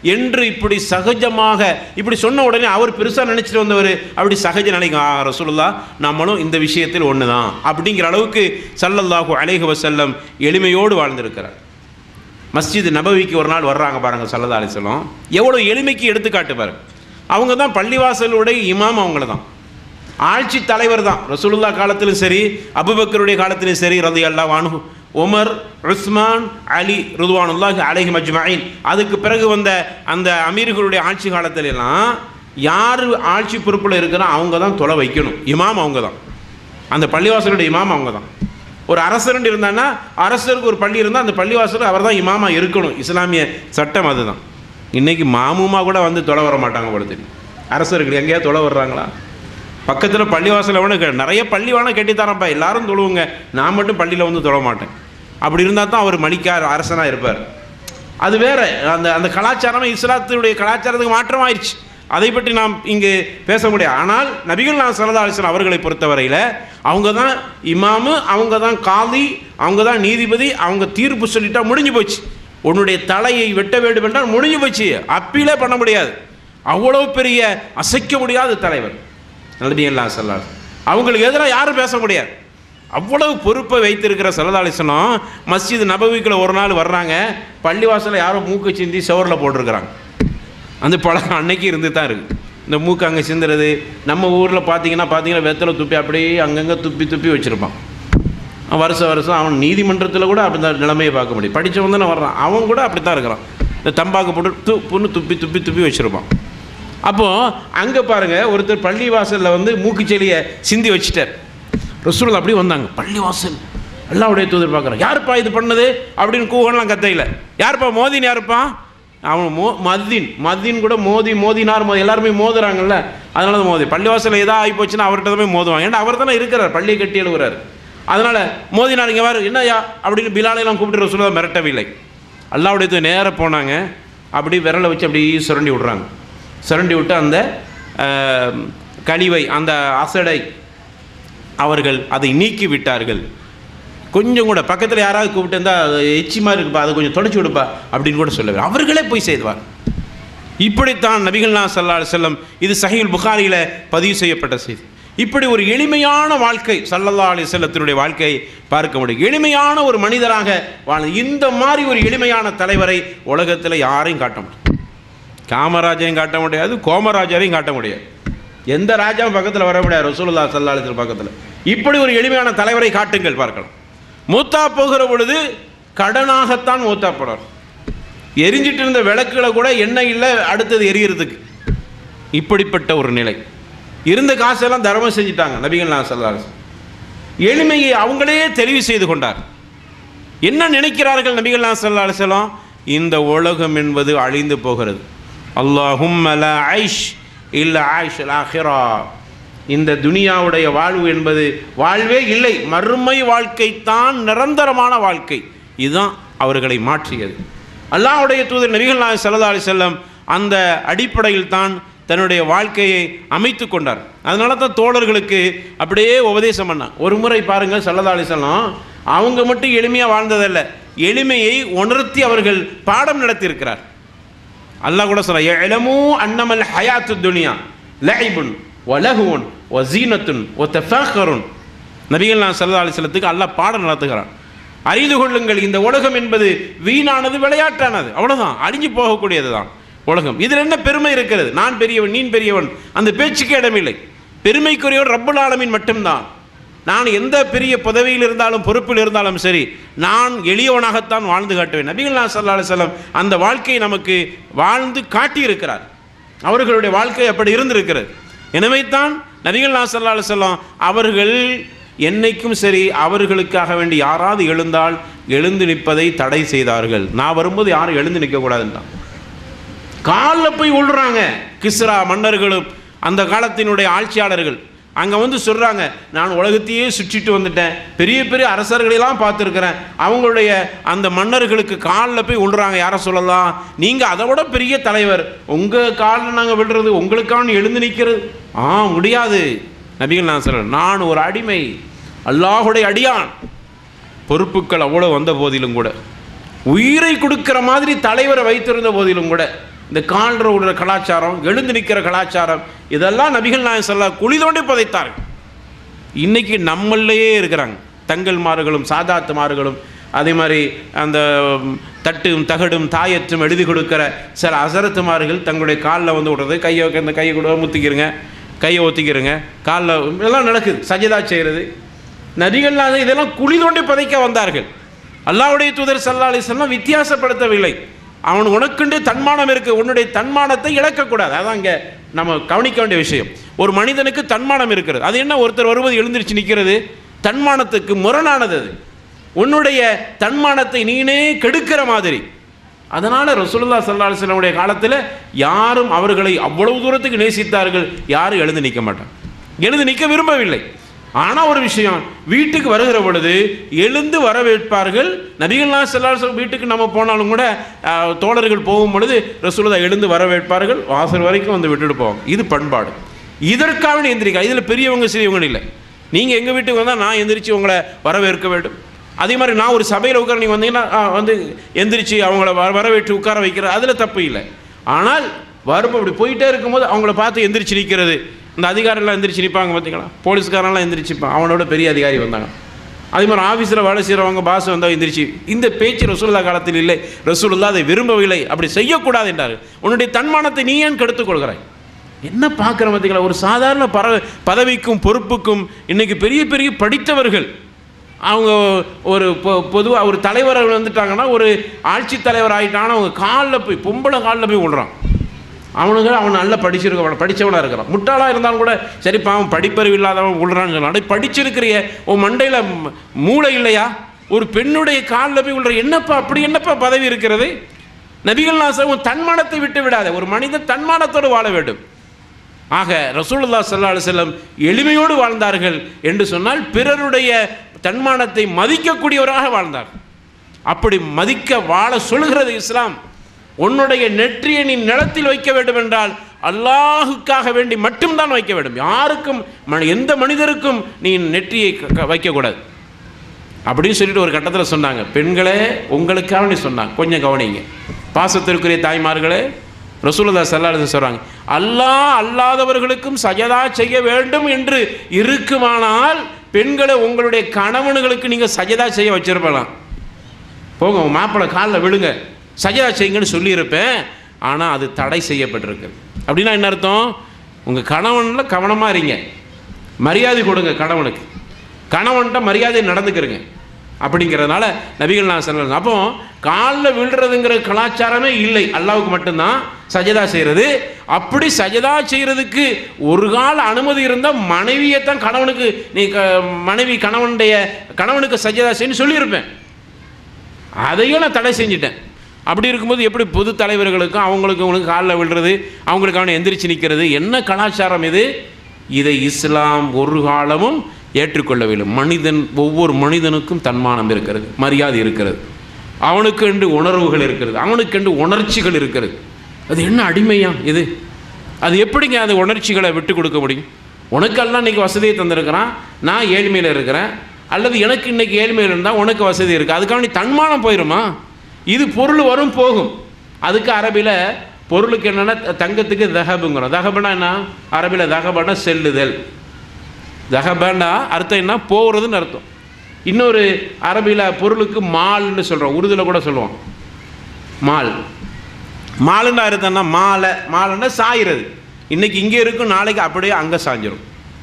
என்று இப்படி சகஜமாக இப்படி சொன்ன உடனே அவர் பெருசாக நினச்சிட்டு வந்தவர் அப்படி சகஜ நினைக்கும் ஆ ரசூலுல்லா நம்மளும் இந்த விஷயத்தில் ஒன்று தான் அப்படிங்கிற அளவுக்கு சல்லல்லாஹு அலைஹி வஸல்லம் எளிமையோடு வாழ்ந்திருக்கிறார் மஸ்ஜித் நபவிக்கு ஒரு நாள் வர்றாங்க பாருங்கள் சல்லல்லா அலிஸ்லம் எவ்வளோ எளிமைக்கு எடுத்துக்காட்டு பாருங்க அவங்க தான் பள்ளிவாசலுடைய இமாம் அவங்கள தான் ஆட்சி தலைவர் தான் ரசூலுல்லா காலத்திலும் சரி அபுபக்கருடைய காலத்திலும் சரி ரதி அல்லா வானு உமர் உஸ்மான் அலி ருதுவானுல்லாஹி அலைஹி மஜ்மாயின் அதுக்கு பிறகு வந்த அந்த அமீர்களுடைய ஆட்சி காலத்துல எல்லாம் யார் ஆட்சி பொறுப்பில் இருக்கிறா அவங்க தான் தொலை வைக்கணும் இமாம் அவங்க தான் அந்த பள்ளிவாசலுடைய இமாம் அவங்க தான் ஒரு அரசர்னு இருந்தான்னா அரசருக்கு ஒரு பள்ளி இருந்தால் அந்த பள்ளிவாசல் அவர் தான் இமாமா இருக்கணும் இஸ்லாமிய சட்டம் அதுதான் இன்னைக்கு மாமூமா கூட வந்து தொலை வர மாட்டாங்க போல தெரியும் அரசர்கள் எங்கேயாவது தொலை வர்றாங்களா பக்கத்தில் பள்ளிவாசல் வேணும் கே- நிறைய பள்ளி வேணால் கட்டித்தரப்பா எல்லாரும் தொழுவுங்க நான் மட்டும் பள்ளியில் வந்து தொழ மாட்டேன் அப்படி இருந்தால் தான் அவர் மலிக்கார் அரசனாக இருப்பார் அது வேற அந்த அந்த கலாச்சாரமே இஸ்லாத்துடைய கலாச்சாரத்துக்கு மாற்றமாயிருச்சு அதை பற்றி நாம் இங்கு பேச முடியாது ஆனால் நபிகள் நான் சல்லா அலிஸ்லாம் அவர்களை பொறுத்தவரையில் அவங்க தான் இமாமு அவங்க தான் காதி அவங்க தான் நீதிபதி அவங்க தீர்ப்பு சொல்லிட்டா முடிஞ்சு போச்சு உன்னுடைய தலையை வெட்ட வேண்டும் என்றால் முடிஞ்சு போச்சு அப்பீலே பண்ண முடியாது அவ்வளவு பெரிய அசைக்க முடியாத தலைவர் நபிகள் சல்லா அவங்களுக்கு எதிராக யாரும் பேச முடியாது அவ்வளவு பொறுப்பை வைத்திருக்கிற சல்லதாலிசனம் மஸ்ஜித் நபவிக்குள்ள ஒரு நாள் வர்றாங்க பள்ளிவாசலில் யாரோ மூக்கு சிந்தி செவரில் போட்டிருக்கிறாங்க அந்த பழக்கம் அன்னைக்கு இருந்து தான் இருக்குது இந்த மூக்கு அங்கே சிந்துறது நம்ம ஊரில் பார்த்தீங்கன்னா பார்த்தீங்கன்னா வெத்தலை துப்பி அப்படியே அங்கங்கே துப்பி துப்பி வச்சுருப்பான் வருஷம் வருஷம் அவன் நீதிமன்றத்தில் கூட அப்படி தான் நிலைமையை பார்க்க முடியும் படித்தவன் தானே வர்றான் அவன் கூட அப்படி தான் இருக்கிறான் இந்த தம்பாக்கு போட்டு துப்புன்னு துப்பி துப்பி துப்பி வச்சுருப்பான் அப்போது அங்கே பாருங்கள் ஒருத்தர் பள்ளி வாசலில் வந்து மூக்குச்செடியை சிந்தி வச்சுட்டார் ரசூல் அப்படியே வந்தாங்க பள்ளி வாசல் அல்லாவுடைய தூதர் பார்க்குறான் யாருப்பா இது பண்ணது அப்படின்னு கூவலாம் கத்தையில் யாருப்பா மோதின் யாருப்பா அவன் மோ மதின் மதின் கூட மோதி மோதினார் மோதி எல்லாருமே மோதுறாங்கல்ல அதனால தான் மோதி பள்ளிவாசலில் எதா ஆகி போச்சுன்னா அவர்கிட்ட தான் போய் மோதுவாங்க ஏன்னா அவர் தானே இருக்கிறார் பள்ளியை கட்டி எழுவுறாரு அதனால் மோதினார் இங்கே வாரு என்னய்யா அப்படின்னு பிலாலையெல்லாம் கூப்பிட்டு ரசூலா மிரட்டவில்லை அல்லாவுடைய தூதர் நேராக போனாங்க அப்படி விரலை வச்சு அப்படி சுரண்டி விட்றாங்க சுரண்டி விட்டு அந்த ஆஹ், கழிவை அந்த அசடை அவர்கள் அதை நீக்கி விட்டார்கள் கொஞ்சம் கூட பக்கத்தில் யாராவது கூப்பிட்டு இருந்தால் எச்சி மாதிரி இருக்குப்பா அதை கொஞ்சம் தொடச்சி விடுப்பா அப்படின்னு கூட சொல்லவே அவர்களே போய் செய்வார் இப்படித்தான் நபிகள்னா சல்லா செல்லம் இது சஹீல் புகாரியில் பதிவு செய்யப்பட்ட செய்தி இப்படி ஒரு எளிமையான வாழ்க்கை சல்லல்லா அலி செல்லத்தினுடைய வாழ்க்கையை பார்க்க முடியும் எளிமையான ஒரு மனிதராக வாழ் இந்த மாதிரி ஒரு எளிமையான தலைவரை உலகத்தில் யாரையும் காட்ட முடியும் காமராஜரையும் காட்ட முடியாது கோமராஜரையும் காட்ட முடியாது எந்த ராஜாவும் பக்கத்தில் வர முடியாது ரசூலுல்லா சல்லா அலிஸ்லாம் பக்கத்தில் இப்படி ஒரு எளிமையான தலைவரை காட்டுங்கள் பார்க்கலாம் மூத்தா போகிற பொழுது கடனாகத்தான் மூத்தா போனார் எரிஞ்சிட்டு இருந்த விளக்குகளை கூட எண்ணெய் இல்லை அடுத்தது எரியறதுக்கு இப்படிப்பட்ட ஒரு நிலை இருந்த காசெல்லாம் தர்மம் செஞ்சிட்டாங்க நபிகள் நான் சல்லா எளிமையை அவங்களே தெளிவு செய்து கொண்டார் என்ன நினைக்கிறார்கள் நபிகள் நான் சல்லா அலிசல்லாம் இந்த உலகம் என்பது அழிந்து போகிறது அல்லாஹும் அல ஐஷ் இல்ல ஆயிஷ் ஆஹிரா இந்த துனியாவுடைய வாழ்வு என்பது வாழ்வே இல்லை மறுமை வாழ்க்கை தான் நிரந்தரமான வாழ்க்கை இதுதான் அவர்களை மாற்றியது அல்லாஹ்வுடைய தூதர் நபிகள் நாயகம் ஸல்லல்லாஹு அலைஹி செல்லம் அந்த அடிப்படையில் தான் தன்னுடைய வாழ்க்கையை அமைத்து கொண்டார் அதனால தான் தோழர்களுக்கு அப்படியே உபதேசம் பண்ணான் ஒரு முறை பாருங்கள் ஸல்லல்லாஹு அலைஹி வஸல்லம் அவங்க மட்டும் எளிமையாக வாழ்ந்ததல்ல எளிமையை உணர்த்தி அவர்கள் பாடம் நடத்தியிருக்கிறார் அல்லாஹ் கூட சொல்ல எழமூ அன்னமல் ஹயாத்து துனியா லஹிபுன் வலகுவன் ஒசீனத்துன் ஒ தஃபருன் நபிகள் நான் சல்லா அலிஸ்லத்துக்கு அல்லாஹ் பாடம் நடத்துகிறான் அறிந்து கொள்ளுங்கள் இந்த உலகம் என்பது வீணானது விளையாட்டானது அவ்வளவுதான் அழிஞ்சு போகக்கூடியது தான் உலகம் இதில் என்ன பெருமை இருக்கிறது நான் பெரியவன் நீ பெரியவன் அந்த பேச்சுக்கு இடமில்லை பெருமைக்குரியவர் ரப்புல் ஆலமீன் மட்டும்தான் நான் எந்த பெரிய பதவியில் இருந்தாலும் பொறுப்பில் இருந்தாலும் சரி நான் எளியவனாகத்தான் வாழ்ந்து காட்டுவேன் நபிகள் நான் சல்லா அலுவலம் அந்த வாழ்க்கையை நமக்கு வாழ்ந்து காட்டியிருக்கிறார் அவர்களுடைய வாழ்க்கை அப்படி இருந்திருக்கிறது எனவே தான் நபிகள் நான் சல்லா அலுவலம் அவர்கள் என்னைக்கும் சரி அவர்களுக்காக வேண்டி யாராவது எழுந்தால் எழுந்து நிற்பதை தடை செய்தார்கள் நான் வரும்போது யாரும் எழுந்து நிற்கக்கூடாதுன்றான் காலில் போய் விழுறாங்க கிஸ்ரா மன்னர்களும் அந்த காலத்தினுடைய ஆட்சியாளர்கள் அங்கே வந்து சொல்கிறாங்க நான் உலகத்தையே சுற்றிட்டு வந்துட்டேன் பெரிய பெரிய அரசர்களெல்லாம் பார்த்துருக்குறேன் அவங்களுடைய அந்த மன்னர்களுக்கு காலில் போய் விழுறாங்க யாரை சொல்லலாம் நீங்கள் அதை விட பெரிய தலைவர் உங்கள் காலில் நாங்கள் விழுறது உங்களுக்கான எழுந்து நிற்கிறது ஆ முடியாது நபிகள் நான் சொல்கிறேன் நான் ஒரு அடிமை அல்லாஹுடைய அடியான் பொறுப்புகள் அவ்வளோ வந்த போதிலும் கூட உயிரை கொடுக்கிற மாதிரி தலைவரை வைத்திருந்த போதிலும் கூட இந்த கால்ற விடுற கலாச்சாரம் எழுந்து நிற்கிற கலாச்சாரம் இதெல்லாம் நபிகள் நாயகம் சொல்ல குழி தோண்டி புதைத்தார்கள் இன்னைக்கு நம்மளையே இருக்கிறாங்க தங்கல்மார்களும் சாதாத்துமார்களும் அதே மாதிரி அந்த ம், தட்டும் தகடும் தாயற்றும் எழுதி கொடுக்கிற சில அசரத்துமார்கள் தங்களுடைய காலில் வந்து விடுறது கையை இந்த கையை கூட முத்திக்கிறங்க கையை ஒத்திக்கிறங்க காலில் எல்லாம் நடக்குது சஜிதா செய்கிறது நதிகள்லாம் இதெல்லாம் குழி தோண்டி புதைக்க வந்தார்கள் அல்லாஹ்வுடைய தூதர் சல்லா அலிஸ்லாம் வித்தியாசப்படுத்தவில்லை அவன் உனக்குண்டே தன்மானம் இருக்கு உன்னுடைய தன்மானத்தை இழக்கக்கூடாது அதான் இங்கே நம்ம கவனிக்க வேண்டிய விஷயம் ஒரு மனிதனுக்கு தன்மானம் இருக்கிறது அது என்ன ஒருத்தர் வருவது எழுந்திருச்சு நிற்கிறது தன்மானத்துக்கு முரணானது அது உன்னுடைய தன்மானத்தை நீனே கெடுக்கிற மாதிரி அதனால் ரசூலுல்லா சல்லா அலுவலமுடைய காலத்தில் யாரும் அவர்களை அவ்வளவு தூரத்துக்கு நேசித்தார்கள் யாரும் எழுந்து நிற்க மாட்டாங்க எழுந்து நிற்க விரும்பவில்லை ஆனால் ஒரு விஷயம் வீட்டுக்கு வருகிற பொழுது எழுந்து வரவேற்பார்கள் நபிகள்னா செல்லாசம் வீட்டுக்கு நம்ம போனாலும் கூட ஆஹ், தோழர்கள் போகும் பொழுது ரசூலுல்லா எழுந்து வரவேற்பார்கள் வாசல் வரைக்கும் வந்து விட்டுட்டு போவாங்க இது பண்பாடு இதற்காக எந்திரிக்கா இதில் பெரியவங்க சிறியவங்க இல்லை நீங்கள் எங்கள் வீட்டுக்கு வந்தால் நான் எந்திரிச்சு உங்களை வரவேற்க வேண்டும் அதே மாதிரி நான் ஒரு சபையில் உட்கார நீங்கள் வந்தீங்கன்னா ஆ, வந்து எந்திரிச்சு அவங்கள வர வரவேற்று உட்கார வைக்கிற அதில் தப்பு இல்லை ஆனால் வரும்போது இப்படி போயிட்டே இருக்கும்போது அவங்கள பார்த்து எந்திரிச்சு நிற்கிறது இந்த அதிகாரிலாம் எந்திரிச்சு நிற்பாங்க பார்த்தீங்களா போலீஸ்காரெல்லாம் எந்திரிச்சுப்பான் அவனோட பெரிய அதிகாரி வந்தாங்க அதே மாதிரி ஆஃபீஸில் வேலை செய்கிறவங்க பாஸ் வந்தால் எந்திரிச்சு இந்த பேச்சு ரசூலுல்லா காலத்தில் இல்லை ரசூலுல்லா அதை விரும்பவில்லை அப்படி செய்யக்கூடாது என்றார்கள் உன்னுடைய தன்மானத்தை நீ ஏன் கெடுத்துக் கொள்கிறாய் என்ன பார்க்குற பார்த்தீங்களா ஒரு சாதாரண பர பதவிக்கும் பொறுப்புக்கும் இன்னைக்கு பெரிய பெரிய படித்தவர்கள் அவங்க ஒரு பொதுவாக ஒரு தலைவர் வந்துட்டாங்கன்னா ஒரு ஆட்சி தலைவர் ஆகிட்டாங்கன்னா அவங்க காலில் போய் பொம்பளை காலில் போய் விடுறான் அவனுங்க அவன் நல்லா படிச்சிருக்க படித்தவனாக இருக்கிறான் முட்டாளாக இருந்தாலும் கூட சரிப்பா அவன் படிப்பறிவு இல்லாதவன் விடுறான்னு சொல்லலாம் அடே படிச்சிருக்கிறிய உன் மண்டையில் ம- மூளை இல்லையா ஒரு பெண்ணுடைய காலில் போய் விடுற என்னப்பா அப்படி என்னப்பா பதவி இருக்கிறது நபிகள் நாசம் உன் தன்மானத்தை விட்டு விடாத ஒரு மனிதன் தன்மானத்தோடு வாழ வேண்டும் ஆக ரசூலுல்லா ஸல்லல்லாஹு அலைஹி வஸல்லம் எளிமையோடு வாழ்ந்தார்கள் என்று சொன்னால் பிறருடைய தன்மானத்தை மதிக்கக்கூடியவராக வாழ்ந்தார் அப்படி மதிக்க வாழ சொல்கிறது இஸ்லாம் உன்னுடைய நெற்றியை நீ நிலத்தில் வைக்க வேண்டும் என்றால் அல்லாஹுக்காக வேண்டி மட்டும்தான் வைக்க வேண்டும் யாருக்கும் ம- எந்த மனிதருக்கும் நீ நெற்றியை க- க- வைக்கக்கூடாது அப்படின்னு சொல்லிட்டு ஒரு கட்டத்தில் சொன்னாங்க பெண்களே உங்களுக்காக நீ சொன்னாங்க கொஞ்சம் கவனிங்க பாசத்திற்குரிய தாய்மார்களே ரசூலுல்லா சல்லாஹ் சொல்கிறாங்க அல்லாஹ் அல்லாதவர்களுக்கும் சஜதா செய்ய வேண்டும் என்று இருக்குமானால் பெண்களை உங்களுடைய கணவன்களுக்கு நீங்கள் சஜதா செய்ய வச்சிருப்பலாம் போங்க உங்கள் மாப்பிள்ளை காலில் விழுங்க சஜதா செய்யுங்கன்னு சொல்லியிருப்பேன் ஆனால் அது தடை செய்யப்பட்டிருக்கு அப்படின்னா என்ன அர்த்தம் உங்கள் கணவனில் கவனமாக இருங்க மரியாதை கொடுங்க கணவனுக்கு கணவன்கிட்ட மரியாதை நடந்துக்கிறங்க அப்படிங்கிறதுனால நபிகள் நான் சொல்லலாம் அப்போ காலில் விழுறதுங்கிற கலாச்சாரமே இல்லை அல்லாவுக்கு மட்டும்தான் சஜதா செய்கிறது அப்படி சஜதா செய்கிறதுக்கு ஒரு கால அனுமதி இருந்தால் மனைவியைத்தான் கணவனுக்கு நீ க மனைவி கணவனுடைய கணவனுக்கு சஜதா செய்யணும்னு சொல்லியிருப்பேன் அதையும் நான் தடை செஞ்சிட்டேன் அப்படி இருக்கும்போது எப்படி பொது தலைவர்களுக்கும் அவங்களுக்கு அவங்களுக்கு காலில் விழுறது அவங்களுக்கு அவனை எந்திரிச்சு நிற்கிறது என்ன கலாச்சாரம் இது இதை இஸ்லாம் ஒரு காலமும் ஏற்றுக்கொள்ளவில்லை மனிதன் ஒவ்வொரு மனிதனுக்கும் தன்மானம் இருக்கிறது மரியாதை இருக்கிறது அவனுக்கென்று உணர்வுகள் இருக்கிறது அவனுக்கென்று உணர்ச்சிகள் இருக்கிறது அது என்ன அடிமையா இது அது எப்படிங்க அந்த உணர்ச்சிகளை விட்டு கொடுக்க முடியும் உனக்கெல்லாம் இன்னைக்கு வசதியை தந்திருக்கிறான் நான் ஏழ்மையில் இருக்கிறேன் அல்லது எனக்கு இன்னைக்கு ஏழ்மையில் இருந்தால் உனக்கு வசதி இருக்குது அதுக்காக நீ தன்மானம் போயிடுமா இது பொருள் வரும் போகும் அதுக்கு அரபியில் பொருளுக்கு என்னென்னா தங்கத்துக்கு தகபுங்கிறோம் தகபனா என்ன அரபியில் தகபனா செல்லுதல் தகபனா அர்த்தம் என்ன போகிறதுன்னு அர்த்தம் இன்னொரு அரபியில் பொருளுக்கு மால்னு சொல்கிறோம் உருதுல கூட சொல்லுவோம் மால் மாலுன்னா அர்த்தம்னா மாலை மாலைன்னா சாயிறது இன்னைக்கு இங்கே இருக்கும் நாளைக்கு அப்படியே அங்கே சாஞ்சிரும்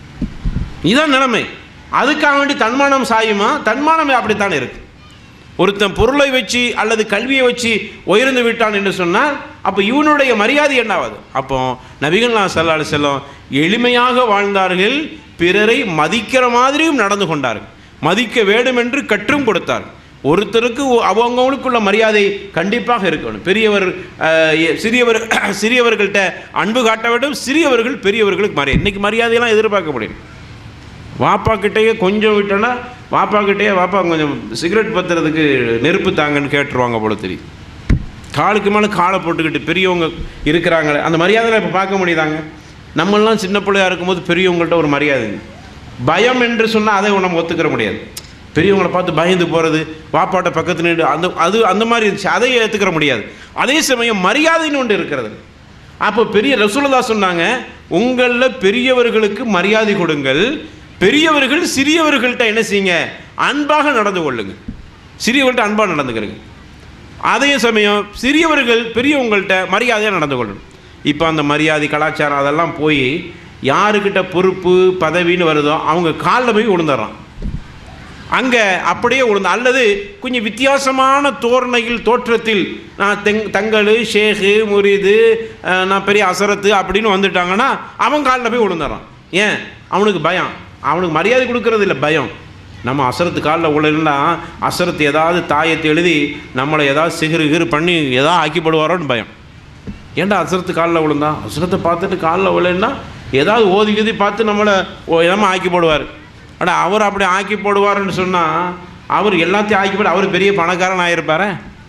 இதுதான் நிலைமை அதுக்காக வேண்டி தன்மானம் சாயுமா தன்மானம் அப்படித்தான் இருக்கு ஒருத்தன் பொருளை வச்சு அல்லது கல்வியை வச்சு உயர்ந்து விட்டான் என்று சொன்னால் அப்போ இவனுடைய மரியாதை என்னாவது அப்போ நபிகள் நான் சல்லாஹ் செல்லம் எளிமையாக வாழ்ந்தார்கள் பிறரை மதிக்கிற மாதிரியும் நடந்து கொண்டார்கள் மதிக்க வேண்டும் என்று கற்றும் கொடுத்தார் ஒருத்தருக்கு ஒ- அவங்கவங்களுக்குள்ள மரியாதை கண்டிப்பாக இருக்கணும் பெரியவர் அஹ், எ- சிறியவர் சிறியவர்கள்ட்ட அன்பு காட்ட வேண்டும் சிறியவர்கள் பெரியவர்களுக்கு மரியாதை இன்னைக்கு மரியாதையெல்லாம் எதிர்பார்க்க முடியும் வாப்பா கிட்டேயே கொஞ்சம் விட்டோன்னா வாப்பா கிட்டேயே வாப்பா கொஞ்சம் சிகரெட் பத்துறதுக்கு நெருப்பு தாங்கன்னு கேட்டுருவாங்க போல தெரியும் காலுக்கு மேலே காலை போட்டுக்கிட்டு பெரியவங்க இருக்கிறாங்களே அந்த மரியாதையில் இப்போ பார்க்க முடியுதாங்க நம்மெல்லாம் சின்ன பிள்ளையா இருக்கும்போது பெரியவங்கள்ட்ட ஒரு மரியாதை பயம் என்று சொன்னால் அதை நம்ம ஒத்துக்கிற முடியாது பெரியவங்களை பார்த்து பயந்து போகிறது வாப்பாட்ட பக்கத்து நின்று அந்த அது அந்த மாதிரி இருந்துச்சு அதை ஏற்றுக்கிற முடியாது அதே சமயம் மரியாதைன்னு ஒன்று இருக்கிறது அப்போ பெரிய ரசூலதா சொன்னாங்க உங்களில் பெரியவர்களுக்கு மரியாதை கொடுங்கள் பெரியவர்கள் சிறியவர்கள்ட்ட என்ன செய்யுங்க அன்பாக நடந்து கொள்ளுங்க சிறியவர்கள்ட்ட அன்பாக நடந்துக்கிறங்க அதே சமயம் சிறியவர்கள் பெரியவங்கள்ட்ட மரியாதையாக நடந்து கொள்ளணும் இப்போ அந்த மரியாதை கலாச்சாரம் அதெல்லாம் போய் யாருக்கிட்ட பொறுப்பு பதவின்னு வருதோ அவங்க காலில் போய் விழுந்துடுறான் அங்கே அப்படியே விழுந்து அல்லது கொஞ்சம் வித்தியாசமான தோரணையில் தோற்றத்தில் நான் தெங் தங்கல் ஷேகு முரிது அஹ், நான் பெரிய அசரத்து அப்படின்னு வந்துட்டாங்கன்னா அவன் காலில் போய் விழுந்துடுறான் ஏன் அவனுக்கு பயம் அவனுக்கு மரியாதை கொடுக்கறது இல்லை பயம் நம்ம அசரத்து காலில் விழலன்னா அசரத்து ஏதாவது தாயத்தை எழுதி நம்மளை ஏதாவது சிகிறு கிறு பண்ணி ஏதாவது ஆக்கிப்படுவாரோன்னு பயம் ஏன்டா அசரத்து காலில் விழுந்தா அசரத்தை பார்த்துட்டு காலில் விழுன்னா ஏதாவது ஓதி கீதி பார்த்து நம்மளை நம்ம ஆக்கி போடுவார் அட அவர் அப்படி ஆக்கி போடுவாருன்னு சொன்னால் அவர் எல்லாத்தையும் ஆக்கி போட அவர் பெரிய பணக்காரன் ஆகிருப்பாரே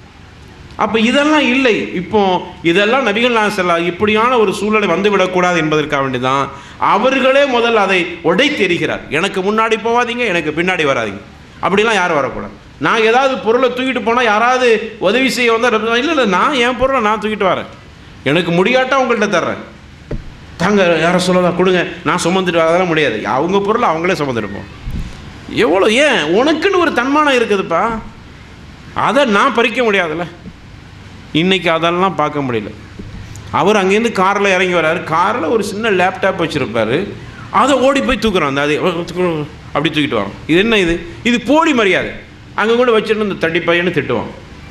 அப்போ இதெல்லாம் இல்லை இப்போ இதெல்லாம் நபிகள் நான் செல்ல இப்படியான ஒரு சூழ்நிலை வந்து விடக்கூடாது என்பதற்காக வேண்டிதான் அவர்களே முதல்ல அதை உடை தெரிகிறார் எனக்கு முன்னாடி போகாதீங்க எனக்கு பின்னாடி வராதீங்க அப்படிலாம் யாரும் வரக்கூடாது நான் ஏதாவது பொருளை தூக்கிட்டு போனால் யாராவது உதவி செய்ய வந்தால் இல்லை இல்லை நான் என் பொருளை நான் தூக்கிட்டு வரேன் எனக்கு முடியாட்டா உங்கள்கிட்ட தர்றேன் தாங்க யாரை சொல்லலாம் கொடுங்க நான் சுமந்துட்டு வர அதெல்லாம் முடியாது அவங்க பொருளை அவங்களே சுமந்துருப்போம் எவ்வளோ ஏன் உனக்குன்னு ஒரு தன்மானம் இருக்குதுப்பா அதை நான் பறிக்க முடியாதுல்ல இன்னைக்கு அதெல்லாம் பார்க்க முடியல அவர் அங்கேருந்து காரில் இறங்கி வராரு காரில் ஒரு சின்ன லேப்டாப் வச்சுருப்பாரு அதை ஓடி போய் தூக்குறோம் அந்த அது அப்படி தூக்கிட்டு வரோம் இது என்ன இது இது போடி மரியாதை அங்கே கூட வச்சுட்டு இந்த தட்டி பையன்னு திட்டுவான்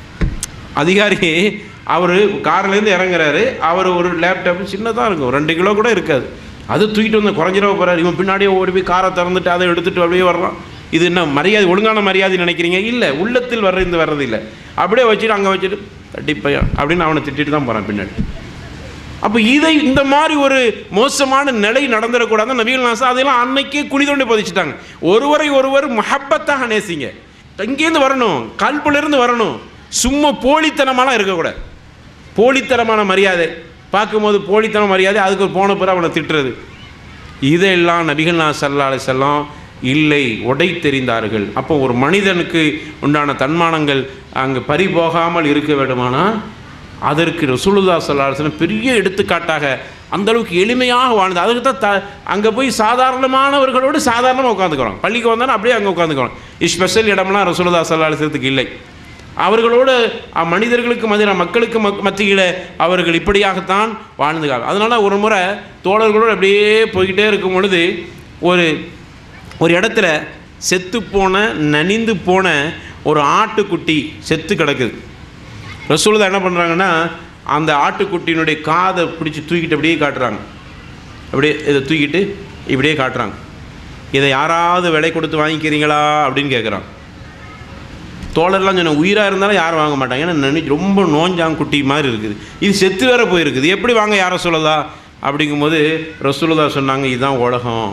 அதிகாரி அவர் கார்லேருந்து இறங்குறாரு அவர் ஒரு லேப்டாப் சின்னதாக இருக்கும் ரெண்டு கிலோ கூட இருக்காது அது தூக்கிட்டு வந்து குறைஞ்சிரவ போகிறார் இவன் பின்னாடியே ஓடி போய் காரை திறந்துட்டு அதை எடுத்துட்டு அப்படியே வர்றான் இது என்ன மரியாதை ஒழுங்கான மரியாதை நினைக்கிறீங்க இல்லை உள்ளத்தில் வர்ற இந்த வர்றது இல்லை அப்படியே வச்சுட்டு அங்கே வச்சுட்டு தட்டி பையன் அப்படின்னு அவனை திட்டிட்டு தான் போகிறான் பின்னாடி அப்போ இதை இந்த மாதிரி ஒரு மோசமான நிலை நடந்துடக்கூடாது நபிகள் நாசா அதெல்லாம் அன்னைக்கே குழி தோண்டி பதிச்சுட்டாங்க ஒருவரை ஒருவர் மஹப்பத்தாக நேசிங்க இங்கேருந்து வரணும் கல்புலேருந்து வரணும் சும்மா போலித்தனமாலாம் இருக்கக்கூடாது போலித்தனமான மரியாதை பார்க்கும்போது போலித்தன மரியாதை அதுக்கு போன பிறகு அவனை திட்டுறது இதெல்லாம் நபிகள் நான் சல்லா செல்லம் இல்லை உடை தெரிந்தார்கள் அப்போ ஒரு மனிதனுக்கு உண்டான தன்மானங்கள் அங்கே பறிபோகாமல் இருக்க வேண்டுமானால் அதற்கு ரசூலுல்லா சல்லாஹ் பெரிய எடுத்துக்காட்டாக அந்த அளவுக்கு எளிமையாக வாழ்ந்து அதுக்கு தான் த அங்கே போய் சாதாரணமானவர்களோடு சாதாரணமாக உட்காந்துக்கிறோம் பள்ளிக்கு வந்தாலும் அப்படியே அங்கே உட்காந்துக்கிறோம் ஸ்பெஷல் இடம்லாம் ரசூலுல்லா சல்லாஹத்துக்கு இல்லை அவர்களோடு அ- மனிதர்களுக்கு மத்தியில் மக்களுக்கு மக் மத்தியில் அவர்கள் இப்படியாகத்தான் வாழ்ந்துக்காங்க அதனால் ஒரு முறை தோழர்களோடு அப்படியே போய்கிட்டே இருக்கும் பொழுது ஒரு ஒரு இடத்துல செத்து போன நனிந்து போன ஒரு ஆட்டுக்குட்டி செத்து கிடக்குது ரசூலுதா என்ன பண்ணுறாங்கன்னா அந்த ஆட்டுக்குட்டியினுடைய காதை பிடிச்சி தூக்கிட்டு அப்படியே காட்டுறாங்க அப்படியே இதை தூக்கிட்டு இப்படியே காட்டுறாங்க இதை யாராவது விலை கொடுத்து வாங்கிக்கிறீங்களா அப்படின்னு கேட்குறான் தோழர்லாம் சொன்ன உயிராக இருந்தாலும் யாரும் வாங்க மாட்டாங்க ஏன்னா நினை ரொம்ப நோஞ்சாங் குட்டி மாதிரி இருக்குது இது செத்து வேற போயிருக்குது எப்படி வாங்க யாரை சொல்லதா அப்படிங்கும்போது ரசூலுதா சொன்னாங்க இதுதான் உலகம்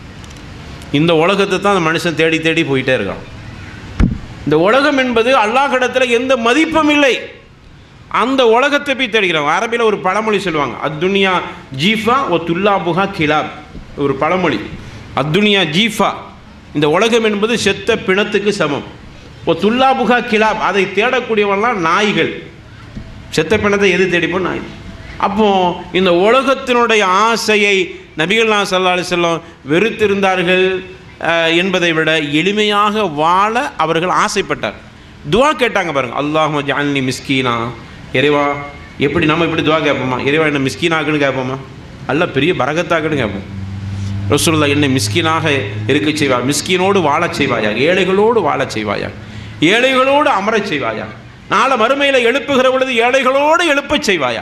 இந்த உலகத்தை தான் அந்த மனுஷன் தேடி தேடி போயிட்டே இருக்கான் இந்த உலகம் என்பது அல்லாஹ்விடத்தில் எந்த மதிப்பும் இல்லை அந்த உலகத்தை போய் தேடிக்கிறாங்க அரபியில் ஒரு பழமொழி சொல்லுவாங்க அத்துனியா ஜீஃபா ஒ துல்லாபுகா கிலாப் ஒரு பழமொழி அத்துனியா ஜீஃபா இந்த உலகம் என்பது செத்த பிணத்துக்கு சமம் ஒ துல்லாபுகா கிலாப் அதை தேடக்கூடியவன்லாம் நாய்கள் செத்த பிணத்தை எது தேடிப்போம் நாய் அப்போ இந்த உலகத்தினுடைய ஆசையை நபிகள் நான் சல்லா செல்லம் வெறுத்திருந்தார்கள் அஹ், என்பதை விட எளிமையாக வாழ அவர்கள் ஆசைப்பட்டார் துவா கேட்டாங்க பாருங்க அல்லாஹ் ஜான்லி மிஸ்கீனா இறைவா எப்படி நம்ம இப்படி துவா கேட்போமா இறைவா என்ன மிஸ்கீனாக்குன்னு கேட்போமா அல்ல பெரிய பரகத்தாக்குன்னு கேட்போம் ரசூலுல்லா என்னை மிஸ்கீனாக இருக்க செய்வார் மிஸ்கீனோடு வாழச் செய்வாயா ஏழைகளோடு வாழச் செய்வாயா ஏழைகளோடு அமரச் செய்வாயா நாளை மறுமையில் எழுப்புகிற பொழுது ஏழைகளோடு எழுப்பச் செய்வாயா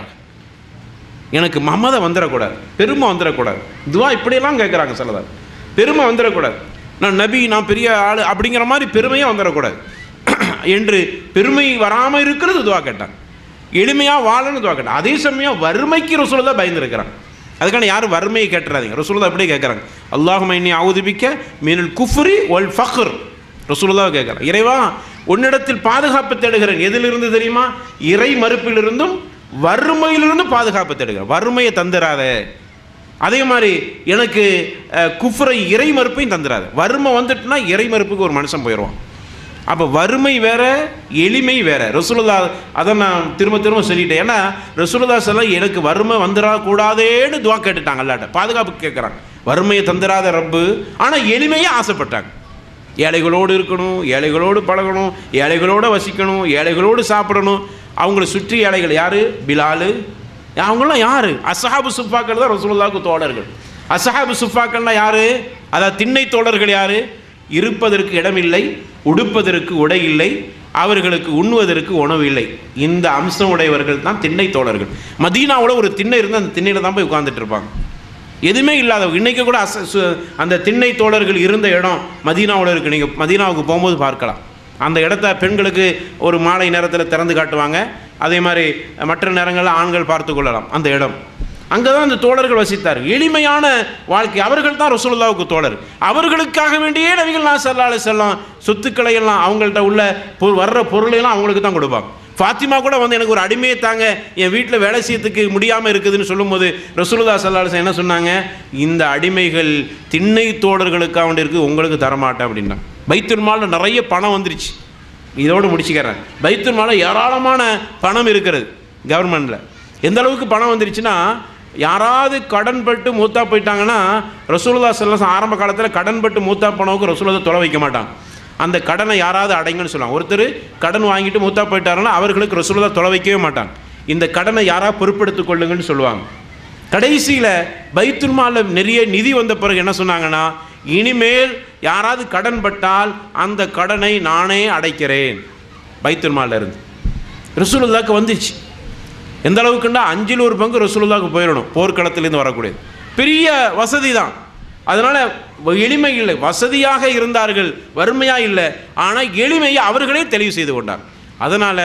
எனக்கு மமதை வந்துடக்கூடாது பெருமை வந்துடக்கூடாது துவா இப்படியெல்லாம் கேட்குறாங்க சிலதார் பெருமை வந்துடக்கூடாது நான் நபி நான் பெரிய ஆள் அப்படிங்கிற மாதிரி பெருமையாக வந்துடக்கூடாது என்று பெருமை வராமல் இருக்கிறது துவா கேட்டாங்க எளிமையாக வாழன்னு துவா கேட்டாங்க அதே சமயம் வறுமைக்கு ரசூல் தான் பயந்துருக்கிறாங்க அதுக்கான யாரும் வறுமையை கேட்டுறாதீங்க ரசூலுல்லா அப்படியே கேட்குறாங்க அல்லாஹும இன்னி அவுதுபிக்க மீனல் குஃப்ரி ஒல் ஃபக்ர் ரசூலுல்லாவை கேட்குறாங்க இறைவா உன்னிடத்தில் பாதுகாப்பு தேடுகிறேன் எதிலிருந்து தெரியுமா இறை மறுப்பிலிருந்தும் வறுமையிலிருந்தும் பாதுகாப்பு தேடுகிறேன் வறுமையை தந்துடாத அதே மாதிரி எனக்கு அஹ், குஃப்ரை இறை மறுப்பையும் தந்துடாத வறுமை வந்துட்டுனா இறை மறுப்புக்கு ஒரு மனுஷன் போயிடுவான் அப்போ வறுமை வேற எளிமை வேற ரசூலுல்லா அதை நான் திரும்ப திரும்ப சொல்லிட்டேன் ஏன்னா ரசூலுல்லா சொல்ல எனக்கு வறுமை வந்துடக்கூடாதேன்னு துவா கேட்டுட்டாங்க அல்லாட்ட பாதுகாப்பு கேட்குறாங்க வறுமையை தந்துடாத ரப்பு ஆனால் எளிமையை ஆசைப்பட்டாங்க ஏழைகளோடு இருக்கணும் ஏழைகளோடு பழகணும் ஏழைகளோடு வசிக்கணும் ஏழைகளோடு சாப்பிடணும் அவங்கள சுற்றி ஏழைகள் யார் பிலாலு அவங்களாம் யார் அசஹாபு சுஃபாக்கள் தான் ரசூலுல்லாவுக்கு தோழர்கள் அசஹாபு சுஃபாக்கள்னா யார் அதாவது திண்ணை தோழர்கள் யார் இருப்பதற்கு இடமில்லை உடுப்பதற்கு உடை இல்லை அவர்களுக்கு உண்ணுவதற்கு உணவு இல்லை இந்த அம்சம் உடையவர்கள் தான் திண்ணை தோழர்கள் மதீனாவில் ஒரு திண்ணை இருந்து அந்த திண்ணையில் தான் போய் உட்காந்துட்டு இருப்பாங்க எதுவுமே இல்லாத இன்னைக்கு கூட அச சு- அந்த திண்ணை தோழர்கள் இருந்த இடம் மதீனாவில் இருக்குது நீங்கள் மதீனாவுக்கு போகும்போது பார்க்கலாம் அந்த இடத்த பெண்களுக்கு ஒரு மாலை நேரத்தில் திறந்து காட்டுவாங்க அதே மாதிரி மற்ற நேரங்களில் ஆண்கள் பார்த்து கொள்ளலாம் அந்த இடம் அங்கே தான் அந்த தோழர்கள் வசித்தார்கள் எளிமையான வாழ்க்கை அவர்கள் தான் ரசூலுல்லாவுக்கு தோழர் அவர்களுக்காக வேண்டியே நபிகள் நான் சல்லா செல்லம் சொத்துக்களை எல்லாம் அவங்கள்ட்ட உள்ள பொ- வர்ற பொருளையெல்லாம் அவங்களுக்கு தான் கொடுப்பாங்க ஃபாத்திமா கூட வந்து எனக்கு ஒரு அடிமையை தாங்க என் வீட்டில் வேலை செய்யறதுக்கு முடியாமல் இருக்குதுன்னு சொல்லும்போது ரசூலுல்லா சல்லாஹ் என்ன சொன்னாங்க இந்த அடிமைகள் திண்ணை தோழர்களுக்காக வேண்டி இருக்கு உங்களுக்கு தரமாட்டேன் அப்படின்னா பைத்துல் மாலில் நிறைய பணம் வந்துருச்சு இதோடு முடிச்சுக்கிறேன் பைத்துல் மாலில் ஏராளமான பணம் இருக்கிறது கவர்மெண்ட்டில் எந்த அளவுக்கு பணம் வந்துருச்சுன்னா யாராவது கடன்பட்டு மூத்தா போயிட்டாங்கன்னா ரசூலுல்லா சல்லாஸ் ஆரம்ப காலத்தில் கடன்பட்டு மூத்தா போனவுக்கு ரசூலுல்லா தொலை வைக்க மாட்டாங்க அந்த கடனை யாராவது அடைங்கன்னு சொல்லுவாங்க ஒருத்தர் கடன் வாங்கிட்டு மூத்தா போயிட்டாருன்னா அவர்களுக்கு ரசூலுல்லா தொலை வைக்கவே மாட்டாங்க இந்த கடனை யாராவது பொறுப்பெடுத்துக் கொள்ளுங்கன்னு சொல்லுவாங்க கடைசியில் பைத்துல்மாலில் நிறைய நிதி வந்த பிறகு என்ன சொன்னாங்கன்னா இனிமேல் யாராவது கடன் பட்டால் அந்த கடனை நானே அடைக்கிறேன் பைத்துல்மாலில் இருந்து ரசூலுல்லாக்கு வந்துச்சு எந்த அளவுக்குன்னா அஞ்சில் ஒரு பங்கு ரசூலுல்லாக்கு போயிடணும் போர்க்களத்திலேருந்து வரக்கூடியது பெரிய வசதி தான் அதனால் எளிமை இல்லை வசதியாக இருந்தார்கள் வறுமையாக இல்லை ஆனால் எளிமையை அவர்களே தெளிவு செய்து கொண்டார் அதனால்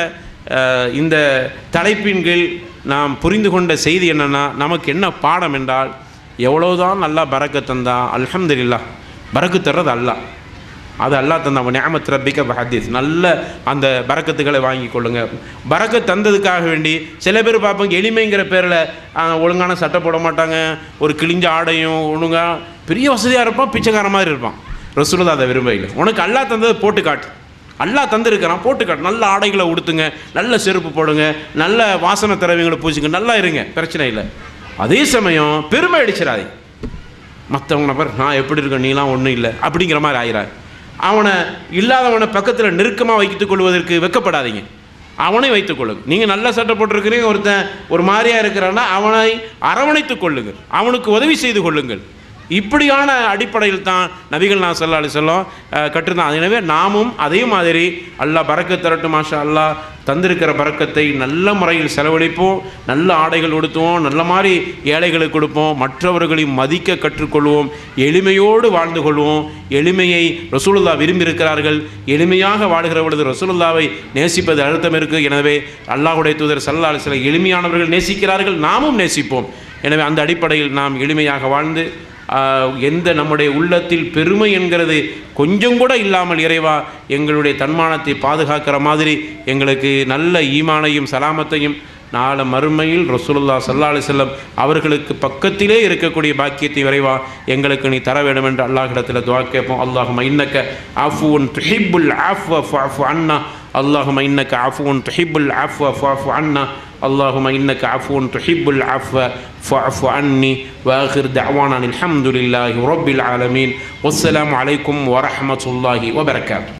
இந்த தலைப்பின் கீழ் நாம் புரிந்து கொண்ட செய்தி என்னென்னா நமக்கு என்ன பாடம் என்றால் எவ்வளோதான் நல்லா பறக்க தந்தா அல்ஹம்துலில்லாஹ் பறக்கு தர்றது அல்லாஹ் அது அல்லாஹ் தந்த நியாமத் ரப்பிக்க ஹதீஸ் நல்ல அந்த பறக்கத்துகளை வாங்கி கொள்ளுங்க பறக்க தந்ததுக்காக வேண்டி சில பேர் பார்ப்பாங்க எளிமைங்கிற பேரில் ஒழுங்கான சட்டை போட மாட்டாங்க ஒரு கிழிஞ்ச ஆடையும் ஒழுங்கா பெரிய வசதியாக இருப்பான் பிச்சைக்கார மாதிரி இருப்பான் ரசூலுல்லா அதை விரும்பல உனக்கு அல்லாஹ் தந்ததை போட்டு காட்டு அல்லாஹ் தந்திருக்கிறான் போட்டு காட்டு நல்ல ஆடைகளை உடுத்துங்க நல்ல செருப்பு போடுங்க நல்ல வாசனை திரவியங்களை பூசிங்க நல்லா இருங்க பிரச்சனை இல்லை அதே சமயம் பெருமை அடிச்சிடாதீங்க மற்றவங்க பார் நான் எப்படி இருக்கேன் நீலாம் ஒன்றும் இல்லை அப்படிங்கிற மாதிரி ஆகிறார் அவனை இல்லாதவனை பக்கத்தில் நெருக்கமாக வைத்துக் கொள்வதற்கு வெக்கப்படாதீங்க அவனை வைத்துக் கொள்ளுங்க நீங்கள் நல்ல சட்டை போட்டிருக்கிறீங்க ஒருத்தன் ஒரு மாதிரியா இருக்கிறான்னா அவனை அரவணைத்துக் கொள்ளுங்கள் அவனுக்கு உதவி செய்து கொள்ளுங்கள் இப்படியான அடிப்படையில் தான் நபிகள் நான் சொல்லா அலி சொல்லம் கற்றுதான் எனவே நாமும் அதே மாதிரி அல்லாஹ் பறக்க தரட்டு மாஷா அல்லாஹ் தந்திருக்கிற பறக்கத்தை நல்ல முறையில் செலவழிப்போம் நல்ல ஆடைகள் உடுத்துவோம் நல்ல மாதிரி ஏழைகளுக்கு கொடுப்போம் மற்றவர்களை மதிக்க கற்றுக்கொள்வோம் எளிமையோடு வாழ்ந்து கொள்வோம் எளிமையை ரசூலுல்லா விரும்பியிருக்கிறார்கள் எளிமையாக வாழ்கிற பொழுது ரசூலுல்லாவை நேசிப்பது அழுத்தம் இருக்குது எனவே அல்லாஹுடைய தூதர் சல்லா அலி சில எளிமையானவர்கள் நேசிக்கிறார்கள் நாமும் நேசிப்போம் எனவே அந்த அடிப்படையில் நாம் எளிமையாக வாழ்ந்து ஆஹ், எந்த நம்முடைய உள்ளத்தில் பெருமை என்கிறது கொஞ்சம் கூட இல்லாமல் இறைவா எங்களுடைய தன்மானத்தை பாதுகாக்கிற மாதிரி எங்களுக்கு நல்ல ஈமானையும் சலாமத்தையும் நாளை மறுமையில் ரசூலுல்லா சல்லா அலி செல்லம் அவர்களுக்கு பக்கத்திலே இருக்கக்கூடிய பாக்கியத்தை விரைவா எங்களுக்கு நீ தர வேண்டும் என்று அல்லாஹிடத்தில் துவா கேட்போம் அல்லாஹும் இன்னக்க ஆஃபுன் துஹிப்புல் ஆஃபு ஃபு அண்ணா اللهم إنك عفو تحب العفو فاعف عنا اللهم إنك عفو تحب العفو فاعف عني وآخر دعوانا الحمد لله رب العالمين والسلام عليكم ورحمة الله وبركاته